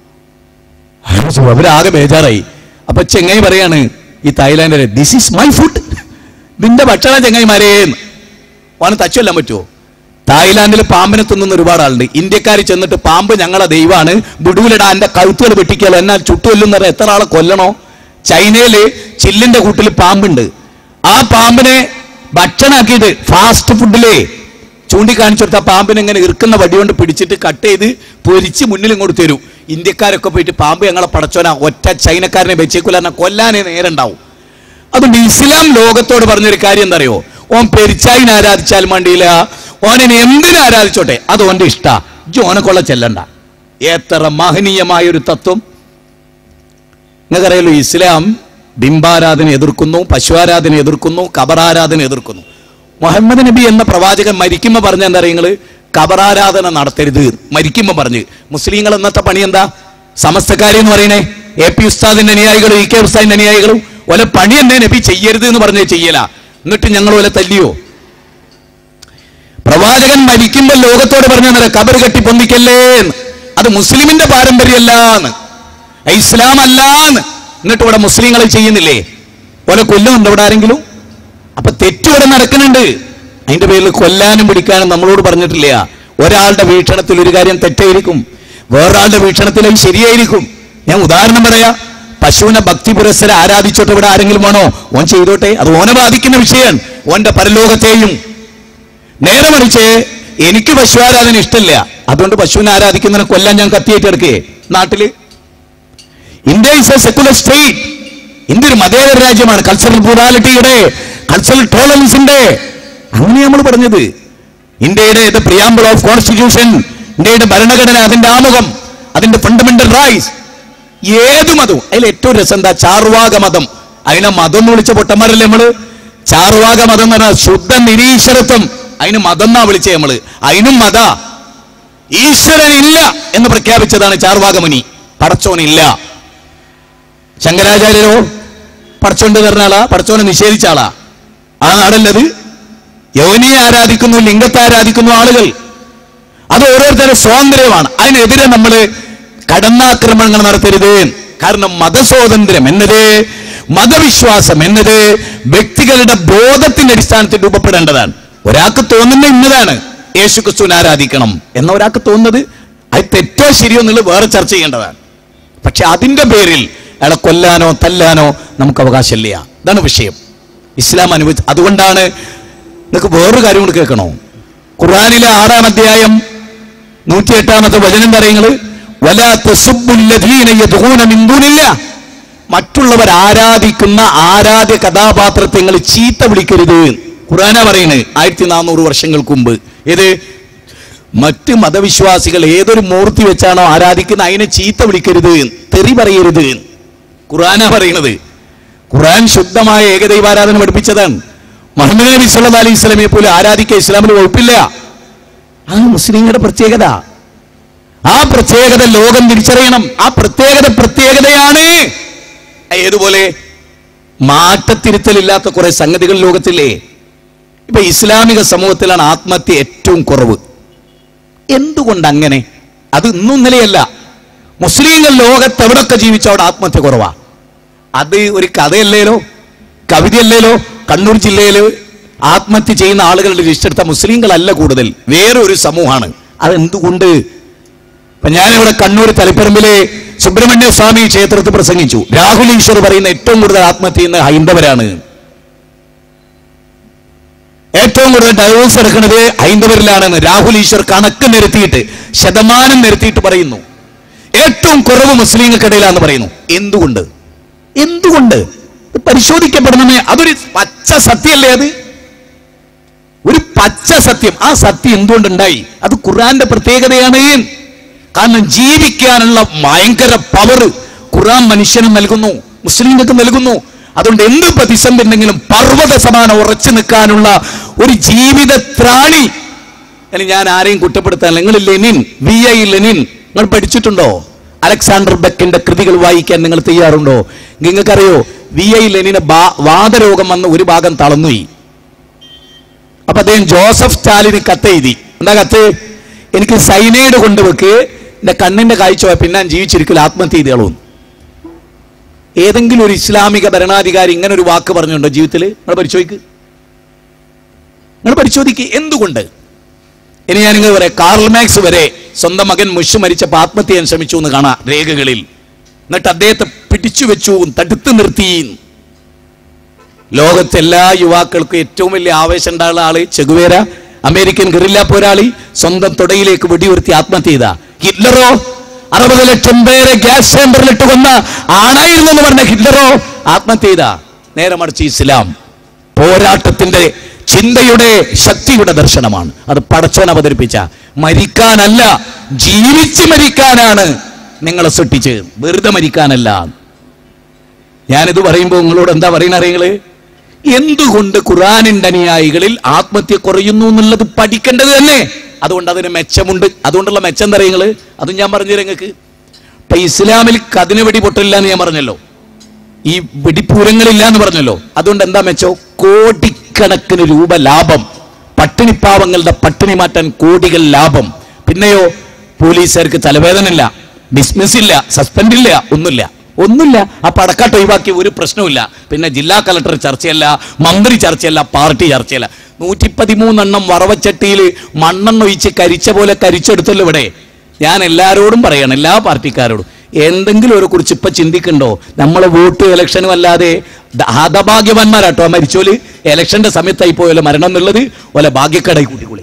A: അവരാകെ ബേജാറായി അപ്പൊ ചെങ്ങായി പറയാണ് ഈ തായ്ലാന്റിലെ ദിസ് ഈസ് മൈ ഫുഡ് നിന്റെ ഭക്ഷണം ചെങ്ങായിമാരേന്ന് ഓന് തച്ചുകൊല്ലാൻ പറ്റുമോ തായ്ലാന്റിൽ പാമ്പിനെ തിന്നുന്ന ഒരുപാട് ആളുണ്ട് ഇന്ത്യക്കാർ ചെന്നിട്ട് പാമ്പ് ഞങ്ങളെ ദൈവമാണ് ബുഡൂലിടാ എന്റെ കഴുത്തുകൾ വെട്ടിക്കാലോ എന്നാൽ ചുട്ടുകൊല്ലുന്ന പറയാം എത്ര ആളെ കൊല്ലണോ ചൈനയില് ചില്ലിന്റെ കൂട്ടിൽ പാമ്പുണ്ട് ആ പാമ്പിനെ ഭക്ഷണമാക്കിയിട്ട് ഫാസ്റ്റ് ഫുഡിലേ ചൂണ്ടിക്കാണിച്ചു കൊടുത്ത പാമ്പിനെ ഇങ്ങനെ ഇറുക്കുന്ന വടി കൊണ്ട് പിടിച്ചിട്ട് കട്ട് ചെയ്ത് പൊരിച്ച് മുന്നിൽ ഇങ്ങോട്ട് തരും ഇന്ത്യക്കാരൊക്കെ പോയിട്ട് പാമ്പ് ഞങ്ങളെ പടച്ചോനാ ഒറ്റ ചൈനക്കാരനെ വെച്ചേക്കൂല കൊല്ലാനേ നേരണ്ടാവും അതുകൊണ്ട് ഇസ്ലാം ലോകത്തോട് പറഞ്ഞൊരു കാര്യം എന്താ അറിയോ ഓൻ പെരിച്ചായിനെ ആരാധിച്ചാൽ വേണ്ടിയില്ല ഓനെ എന്തിനെ ആരാധിച്ചോട്ടെ അത് ഓന്റെ ഇഷ്ട ഓനെ കൊള്ള ചെല്ലണ്ട എത്ര മഹനീയമായ ഒരു തത്വം നിങ്ങൾക്കറിയാലോ ഇസ്ലാം ബിംബാരാധന എതിർക്കുന്നു പശുആരാധന എതിർക്കുന്നു കബറാരാധന എതിർക്കുന്നു മുഹമ്മദ് നബി എന്ന പ്രവാചകൻ മരിക്കുമ്പോൾ പറഞ്ഞ എന്താ നിങ്ങള് കബറാരാധന നടത്തരുത് മരിക്കുമ്പോൾ പറഞ്ഞ് മുസ്ലിങ്ങൾ എന്നത്തെ പണി എന്താ സമസ്തക്കാരി എന്ന് പറയണേ എ പി ഉസ്താദിന്റെ അനുയായികളും ഇ കെ ഉസ്താദിന്റെ അനുയായികളും ഓലെ പണി എന്നെ നബി ചെയ്യരുത് എന്ന് പറഞ്ഞ് ചെയ്യല എന്നിട്ട് ഞങ്ങൾ ഓലെ തല്ലിയോ പ്രവാചകൻ മരിക്കുമ്പോൾ ലോകത്തോട് പറഞ്ഞ കബർ കെട്ടി പൊന്തിക്കല്ലേ എന്ന്. അത് മുസ്ലിമിന്റെ പാരമ്പര്യമല്ല എന്ന് ഇസ്ലാം അല്ലാന്ന് എന്നിട്ട് ഇവിടെ മുസ്ലിങ്ങൾ ചെയ്യുന്നില്ലേ ഓലെ കൊല്ലുന്നുണ്ട് ഇവിടെ ആരെങ്കിലും അപ്പൊ തെറ്റ് ഇവിടെ നടക്കുന്നുണ്ട് അതിന്റെ പേരിൽ കൊല്ലാനും പിടിക്കാനും നമ്മളോട് പറഞ്ഞിട്ടില്ല ഒരാളുടെ വീക്ഷണത്തിൽ ഒരു കാര്യം തെറ്റായിരിക്കും വേറൊരാളുടെ വീക്ഷണത്തിൽ അത് ശരിയായിരിക്കും ഞാൻ ഉദാഹരണം പറയാ പശുവിനെ ഭക്തി പുരസ്സരം ആരാധിച്ചോട്ടെ ഇവിടെ ആരെങ്കിലും വേണോ ഓൻ ചെയ്തോട്ടെ അത് ഓനെ ബാധിക്കുന്ന വിഷയമാണ് ഓന്റെ പരലോകത്തെയും നേരെ മറിച്ച് എനിക്ക് പശു ആരാധന ഇഷ്ടമില്ല അതുകൊണ്ട് പശുവിനെ ആരാധിക്കുന്നതിനെ കൊല്ലാൻ ഞാൻ കത്തിയേറ്റെടുക്കേ നാട്ടില് India is a secular state India ഒരു മതേതര രാജ്യമാണ് കൾച്ചറൽ പ്ലൂറാലിറ്റിയുടെ കൾച്ചറൽ ടോളറൻസിന്റെ അങ്ങനെ നമ്മൾ പറഞ്ഞത് ഇന്ത്യയുടെ ദ പ്രിയാമ്പിൾ ഓഫ് കോൺസ്റ്റിറ്റ്യൂഷൻ ഇന്ത്യയുടെ ഭരണഘടന അതിന്റെ ആമുഖം അതിന്റെ ഫണ്ടമെന്റൽ റൈറ്റ്സ് ഏത് മതവും അതിൽ ഏറ്റവും രസം എന്താ ചാർവാക മതം അതിനെ മതം എന്ന് വിളിച്ച പൊട്ടന്മാരല്ലേ നമ്മള് ചാർവാക മതം എന്ന് പറഞ്ഞാൽ ശുദ്ധ നിരീശ്വരത്വം അതിന് മതം എന്നാ വിളിച്ചേ നമ്മള് അതിനും മത ഈശ്വരനില്ല എന്ന് പ്രഖ്യാപിച്ചതാണ് ചാർവാകമുനി പടച്ചോനില്ല ശങ്കരാചാര്യരോ പടച്ചോണ്ട് പറഞ്ഞ ആളാ പടച്ചോനെ നിഷേധിച്ച ആളാ ആ നാടല്ലത് യവനിയെ ആരാധിക്കുന്നു ലിംഗത്തെ ആരാധിക്കുന്നു ആളുകൾ അത് ഓരോരുത്തരുടെ സ്വാതന്ത്ര്യമാണ് അതിനെതിരെ നമ്മൾ കടന്നാക്രമണങ്ങൾ നടത്തരുത് കാരണം മതസ്വാതന്ത്ര്യം എന്നത് മതവിശ്വാസം എന്നത് വ്യക്തികളുടെ ബോധത്തിന്റെ അടിസ്ഥാനത്തിൽ രൂപപ്പെടേണ്ടതാണ് ഒരാൾക്ക് തോന്നുന്ന ഇന്നതാണ് യേശു ക്രിസ്തുവിനെ ആരാധിക്കണം എന്ന ഒരാൾക്ക് തോന്നുന്നത് അത് തെറ്റോ ശരിയോ എന്നുള്ളത് വേറെ ചർച്ച ചെയ്യേണ്ടതാണ് പക്ഷെ അതിന്റെ പേരിൽ അയാളെ കൊല്ലാനോ തല്ലാനോ നമുക്ക് അവകാശമില്ല ഇതാണ് വിഷയം ഇസ്ലാം അനുവദിച്ചു അതുകൊണ്ടാണ് നിങ്ങൾക്ക് വേറൊരു കാര്യം കൂടി കേൾക്കണോ ഖുർആനിലെ ആറാം അധ്യായം നൂറ്റി എട്ടാമത്തെ വചനം പറയുന്നത് വലാ തസുബ്ബുല്ലദീന യദ്ഊന മിൻ ദൂനില്ലാ മറ്റുള്ളവർ ആരാധിക്കുന്ന ആരാധ്യ കഥാപാത്രത്തെ നിങ്ങൾ ചീത്ത വിളിക്കരുത് ഖുറാന പറയുന്നത് ആയിരത്തി നാനൂറ് വർഷങ്ങൾക്ക് മുമ്പ് ഇത് മറ്റ് മതവിശ്വാസികൾ ഏതൊരു മൂർത്തി വെച്ചാണോ ആരാധിക്കുന്ന അതിനെ ചീത്ത വിളിക്കരുത് തെറി പറയരുത് ഖുറാന പറയുന്നത് ഖുറാൻ ശുദ്ധമായ ഏകദൈവാരാധന പഠിപ്പിച്ചതാണ് മുഹമ്മദ് നബി സല്ലല്ലാഹു അലൈഹി സ്വലമയെ പോലും ആരാധിക്കുക ഇസ്ലാമിന് കുഴപ്പമില്ല ആ മുസ്ലിങ്ങളുടെ പ്രത്യേകത ആ പ്രത്യേകത ലോകം തിരിച്ചറിയണം ആ പ്രത്യേകത പ്രത്യേകതയാണ് ഏതുപോലെ മാറ്റത്തിരുത്തലില്ലാത്ത കുറെ സംഗതികൾ ലോകത്തില്ലേ ഇപ്പൊ ഇസ്ലാമിക സമൂഹത്തിലാണ് ആത്മഹത്യ ഏറ്റവും കുറവ് എന്തുകൊണ്ട് അങ്ങനെ അത് ഇന്നും ഇന്നലെയല്ല മുസ്ലിങ്ങൾ ലോകത്ത് എവിടൊക്കെ ജീവിച്ച അവിടെ ആത്മഹത്യ കുറവാ അത് ഒരു കഥയല്ലേലോ കവിതയല്ലേലോ കണ്ണൂർ ജില്ലയില് ആത്മഹത്യ ചെയ്യുന്ന ആളുകളുടെ ലിസ്റ്റ് എടുത്ത മുസ്ലിങ്ങളല്ല കൂടുതൽ വേറെ ഒരു സമൂഹമാണ് അതെന്തുകൊണ്ട് ഇപ്പൊ ഞാനിവിടെ കണ്ണൂർ തലപ്പറമ്പിലെ സുബ്രഹ്മണ്യ സ്വാമി ക്ഷേത്രത്തിൽ പ്രസംഗിച്ചു രാഹുൽ ഈശ്വർ പറയുന്ന ഏറ്റവും കൂടുതൽ ആത്മഹത്യ ചെയ്യുന്ന ഹൈന്ദവരാണ് ഏറ്റവും കൂടുതൽ ഡൈവോഴ്സ് എടുക്കുന്നത് ഹൈന്ദവരിലാണെന്ന് രാഹുൽ ഈശ്വർ കണക്ക് നിരത്തിയിട്ട് ശതമാനം നിരത്തിയിട്ട് പറയുന്നു ഏറ്റവും കുറവ് മുസ്ലിങ്ങൾക്കിടയിലാന്ന് പറയുന്നു എന്തുകൊണ്ട് എന്തുകൊണ്ട് ഇത് പരിശോധിക്കപ്പെടുന്ന അതൊരു പച്ച സത്യമല്ലേ അത് ഒരു പച്ച സത്യം ആ സത്യം എന്തുകൊണ്ടുണ്ടായി അത് ഖുറാന്റെ പ്രത്യേകതയാണ് കാരണം ജീവിക്കാനുള്ള ഭയങ്കര പവർ ഖുറാൻ മനുഷ്യന് നൽകുന്നു മുസ്ലിങ്ങൾക്ക് നൽകുന്നു അതുകൊണ്ട് എന്ത് പ്രതിസന്ധി ഉണ്ടെങ്കിലും പർവ്വത സമാനം ഉറച്ചു നിൽക്കാനുള്ള ഒരു ജീവിത ത്രാണി ഇനി ഞാൻ ആരെയും കുറ്റപ്പെടുത്താൻ നിങ്ങൾ ലെനിൻ വി ഐ ലെനിൻ നിങ്ങൾ പഠിച്ചിട്ടുണ്ടോ അലക്സാണ്ടർ ബെക്കിന്റെ കൃതികൾ വായിക്കാൻ നിങ്ങൾ തയ്യാറുണ്ടോ നിങ്ങൾക്കറിയോ വി ഐ ലെനിന് ബാ- വാതരോഗം വന്ന് ഒരു ഭാഗം തളർന്നുപോയി അപ്പൊ അദ്ദേഹം ജോസഫ് സ്റ്റാലിന് കത്ത് എഴുതി എന്താ കത്ത് എനിക്ക് സൈനൈഡ് കൊണ്ടുവെക്ക് എന്റെ കണ്ണിന്റെ കാഴ്ച പോയാൽ പിന്നെ ഞാൻ ജീവിച്ചിരിക്കില്ല ആത്മഹത്യ ചെയ്തോളൂ ഏതെങ്കിലും ഒരു ഇസ്ലാമിക ഭരണാധികാരി ഇങ്ങനെ ഒരു വാക്ക് പറഞ്ഞിട്ടുണ്ടോ ജീവിതത്തിൽ നിങ്ങൾ പരിശോധിക്ക് നിങ്ങൾ പരിശോധിക്ക് എന്തുകൊണ്ട് ഇനി ഞാൻ നിങ്ങൾ പറയാം കാർൽ മാക്സ് വരെ സ്വന്തം മകൻ മുഷ് മരിച്ചപ്പോൾ ആത്മഹത്യ ചെയ്യാൻ ശ്രമിച്ചു എന്ന് കാണാം രേഖകളിൽ എന്നിട്ട് അദ്ദേഹത്തെ പിടിച്ചു വെച്ചു തടുത്തു നിർത്തി ലോകത്തെ എല്ലാ യുവാക്കൾക്കും ഏറ്റവും വലിയ ആവേശം ഉണ്ടാകുന്ന ആള് ചെഗുവേര അമേരിക്കൻ ഗറില്ല പോരാളി സ്വന്തം തുടയിലേക്ക് വെടിയുയർത്തി ആത്മഹത്യ ചെയ്ത ഹിറ്റ്ലറോ അറുപത് ലക്ഷം പേരെ ഗ്യാസ് ചേമ്പറിലിട്ട് കൊന്ന ആണായിരുന്നു എന്ന് പറഞ്ഞ ഹിറ്റ്ലറോ ആത്മഹത്യ ചെയ്ത നേരെ മറിച്ച് ഇസ്ലാം പോരാട്ടത്തിന്റെ ചിന്തയുടെ ശക്തിയുടെ ദർശനമാണ് അത് പടച്ചോൻ അവതരിപ്പിച്ച മരിക്കാനല്ല ജീവിച്ച് മരിക്കാനാണ് നിങ്ങളെ സൃഷ്ടിച്ച് വെറുതെ മരിക്കാനല്ല ഞാനിത് പറയുമ്പോൾ നിങ്ങളോട് എന്താ പറയുന്ന അറിയങ്ങള് എന്തുകൊണ്ട് ഖുറാനിന്റെ അനുയായികളിൽ ആത്മഹത്യ കുറയുന്നു എന്നുള്ളത് പഠിക്കേണ്ടത് തന്നെ അതുകൊണ്ട് അതിന് മെച്ചമുണ്ട് അതുകൊണ്ടുള്ള മെച്ചം എന്താ അറിയങ്ങള് അതും ഞാൻ പറഞ്ഞു നിങ്ങൾക്ക് ഇപ്പൊ ഇസ്ലാമിൽ കതിന് വെടി പൊട്ടില്ല എന്ന് ഞാൻ പറഞ്ഞല്ലോ ഈ വെടിപ്പൂരങ്ങളില്ല എന്ന് പറഞ്ഞല്ലോ അതുകൊണ്ട് എന്താ മെച്ചോ കോടിക്കണക്കിന് രൂപ ലാഭം പട്ടിണിപ്പാവങ്ങളുടെ പട്ടിണി മാറ്റാൻ കോടികൾ ലാഭം പിന്നെയോ പോലീസുകാർക്ക് തലവേദന ഇല്ല ഡിസ്മിസ് ഇല്ല സസ്പെൻഡ് ഇല്ല ഒന്നുമില്ല ഒന്നുമില്ല ആ പടക്കാട്ട് ഒഴിവാക്കി ഒരു പ്രശ്നവുമില്ല പിന്നെ ജില്ലാ കളക്ടർ ചർച്ചയല്ല മന്ത്രി ചർച്ചയല്ല പാർട്ടി ചർച്ചയല്ല നൂറ്റി പതിമൂന്നെണ്ണം വറവച്ചട്ടിയിൽ മണ്ണെണ്ണ ഒഴിച്ച് കരിച്ച പോലെ കരിച്ചെടുത്തല്ലോ ഇവിടെ ഞാൻ എല്ലാവരോടും പറയണം എല്ലാ പാർട്ടിക്കാരോടും എന്തെങ്കിലും ഒരു കുറിച്ച് ഇപ്പൊ ചിന്തിക്കണ്ടോ നമ്മളെ വോട്ട് ഇലക്ഷനും അല്ലാതെ ദ- ഹതഭാഗ്യവാന്മാരാട്ടോ ആ മരിച്ചോല് ഇലക്ഷന്റെ സമയത്തായി പോയല്ലോ മരണം എന്നുള്ളത് ഓലെ ഭാഗ്യക്കടായി കൂട്ടിക്കൂടി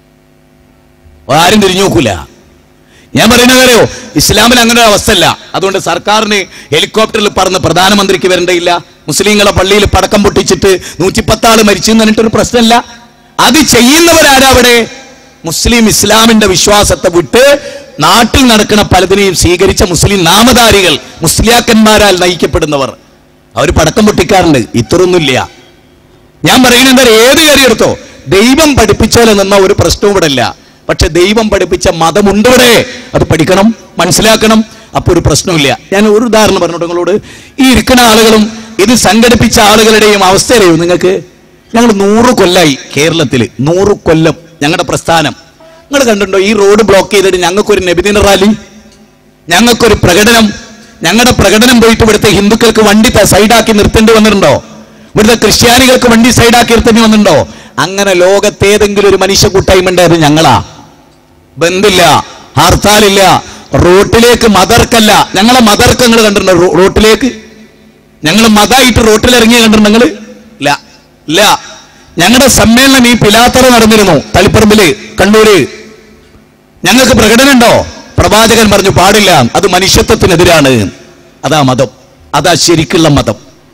A: ആരും തിരിഞ്ഞു നോക്കൂല ഞാൻ പറയുന്നത് അറിയോ ഇസ്ലാമിൽ അങ്ങനെ ഒരു അവസ്ഥയല്ല അതുകൊണ്ട് സർക്കാരിന് ഹെലികോപ്റ്ററിൽ പറന്ന് പ്രധാനമന്ത്രിക്ക് വരേണ്ടയില്ല മുസ്ലിങ്ങളെ പള്ളിയിൽ പടക്കം പൊട്ടിച്ചിട്ട് നൂറ്റിപ്പത്താള് മരിച്ചു എന്ന് പറഞ്ഞിട്ടൊരു പ്രശ്നമല്ല അത് ചെയ്യുന്നവരാരാ അവിടെ മുസ്ലിം ഇസ്ലാമിന്റെ വിശ്വാസത്തെ വിട്ട് നാട്ടിൽ നടക്കുന്ന പലതിനെയും സ്വീകരിച്ച മുസ്ലിം നാമധാരികൾ മുസ്ലിയാക്കന്മാരാൽ നയിക്കപ്പെടുന്നവർ അവർ പടക്കം പൊട്ടിക്കാറുണ്ട് ഇത്രയൊന്നുമില്ല ഞാൻ പറയുന്നത് എന്താ ഏത് കാര്യം എടുത്തോ ദൈവം പഠിപ്പിച്ചാലും നിന്ന ഒരു പ്രശ്നവും ഇവിടെ ഇല്ല പക്ഷെ ദൈവം പഠിപ്പിച്ച മതമുണ്ട് ഇവിടെ അത് പഠിക്കണം മനസ്സിലാക്കണം അപ്പൊ ഒരു പ്രശ്നമില്ല ഞാൻ ഒരു ഉദാഹരണം പറഞ്ഞോട്ടെ നിങ്ങളോട് ഈ ഇരിക്കുന്ന ആളുകളും ഇത് സംഘടിപ്പിച്ച ആളുകളുടെയും അവസ്ഥ അറിയോ നിങ്ങൾക്ക് ഞങ്ങൾ നൂറ് കൊല്ലായി കേരളത്തിൽ നൂറ് കൊല്ലം ഞങ്ങളുടെ പ്രസ്ഥാനം നിങ്ങൾ കണ്ടിട്ടുണ്ടോ ഈ റോഡ് ബ്ലോക്ക് ചെയ്തിട്ട് ഞങ്ങൾക്കൊരു നബിദിന റാലി ഞങ്ങൾക്കൊരു പ്രകടനം ഞങ്ങളുടെ പ്രകടനം പോയിട്ട് ഇവിടുത്തെ ഹിന്ദുക്കൾക്ക് വണ്ടി ത- സൈഡാക്കി നിർത്തേണ്ടി വന്നിട്ടുണ്ടോ ഇവിടുത്തെ ക്രിസ്ത്യാനികൾക്ക് വണ്ടി സൈഡാക്കി നിർത്തേണ്ടി വന്നിട്ടുണ്ടോ അങ്ങനെ ലോകത്തേതെങ്കിലും ഒരു മനുഷ്യ കൂട്ടായ്മ ഉണ്ടായത് ഞങ്ങളാ ബന്ദില്ല ഹർത്താലില്ല റോട്ടിലേക്ക് മദർക്കല്ല ഞങ്ങളെ മദർക്ക് നിങ്ങൾ കണ്ടിട്ടുണ്ടോ റോ- റോട്ടിലേക്ക് ഞങ്ങൾ മതായിട്ട് റോട്ടിൽ ഇറങ്ങി കണ്ടിട്ടുണ്ട് നിങ്ങൾ ഇല്ല ഇല്ല ഞങ്ങളുടെ സമ്മേളനം ഈ പിലാത്തറ നടന്നിരുന്നു തളിപ്പറമ്പില് കണ്ണൂര് ഞങ്ങൾക്ക് പ്രകടനം ഉണ്ടോ പ്രവാചകൻ പറഞ്ഞു പാടില്ല അത് മനുഷ്യത്വത്തിനെതിരാണ് അതാ മതം അതാ ശരിക്കുള്ള മതം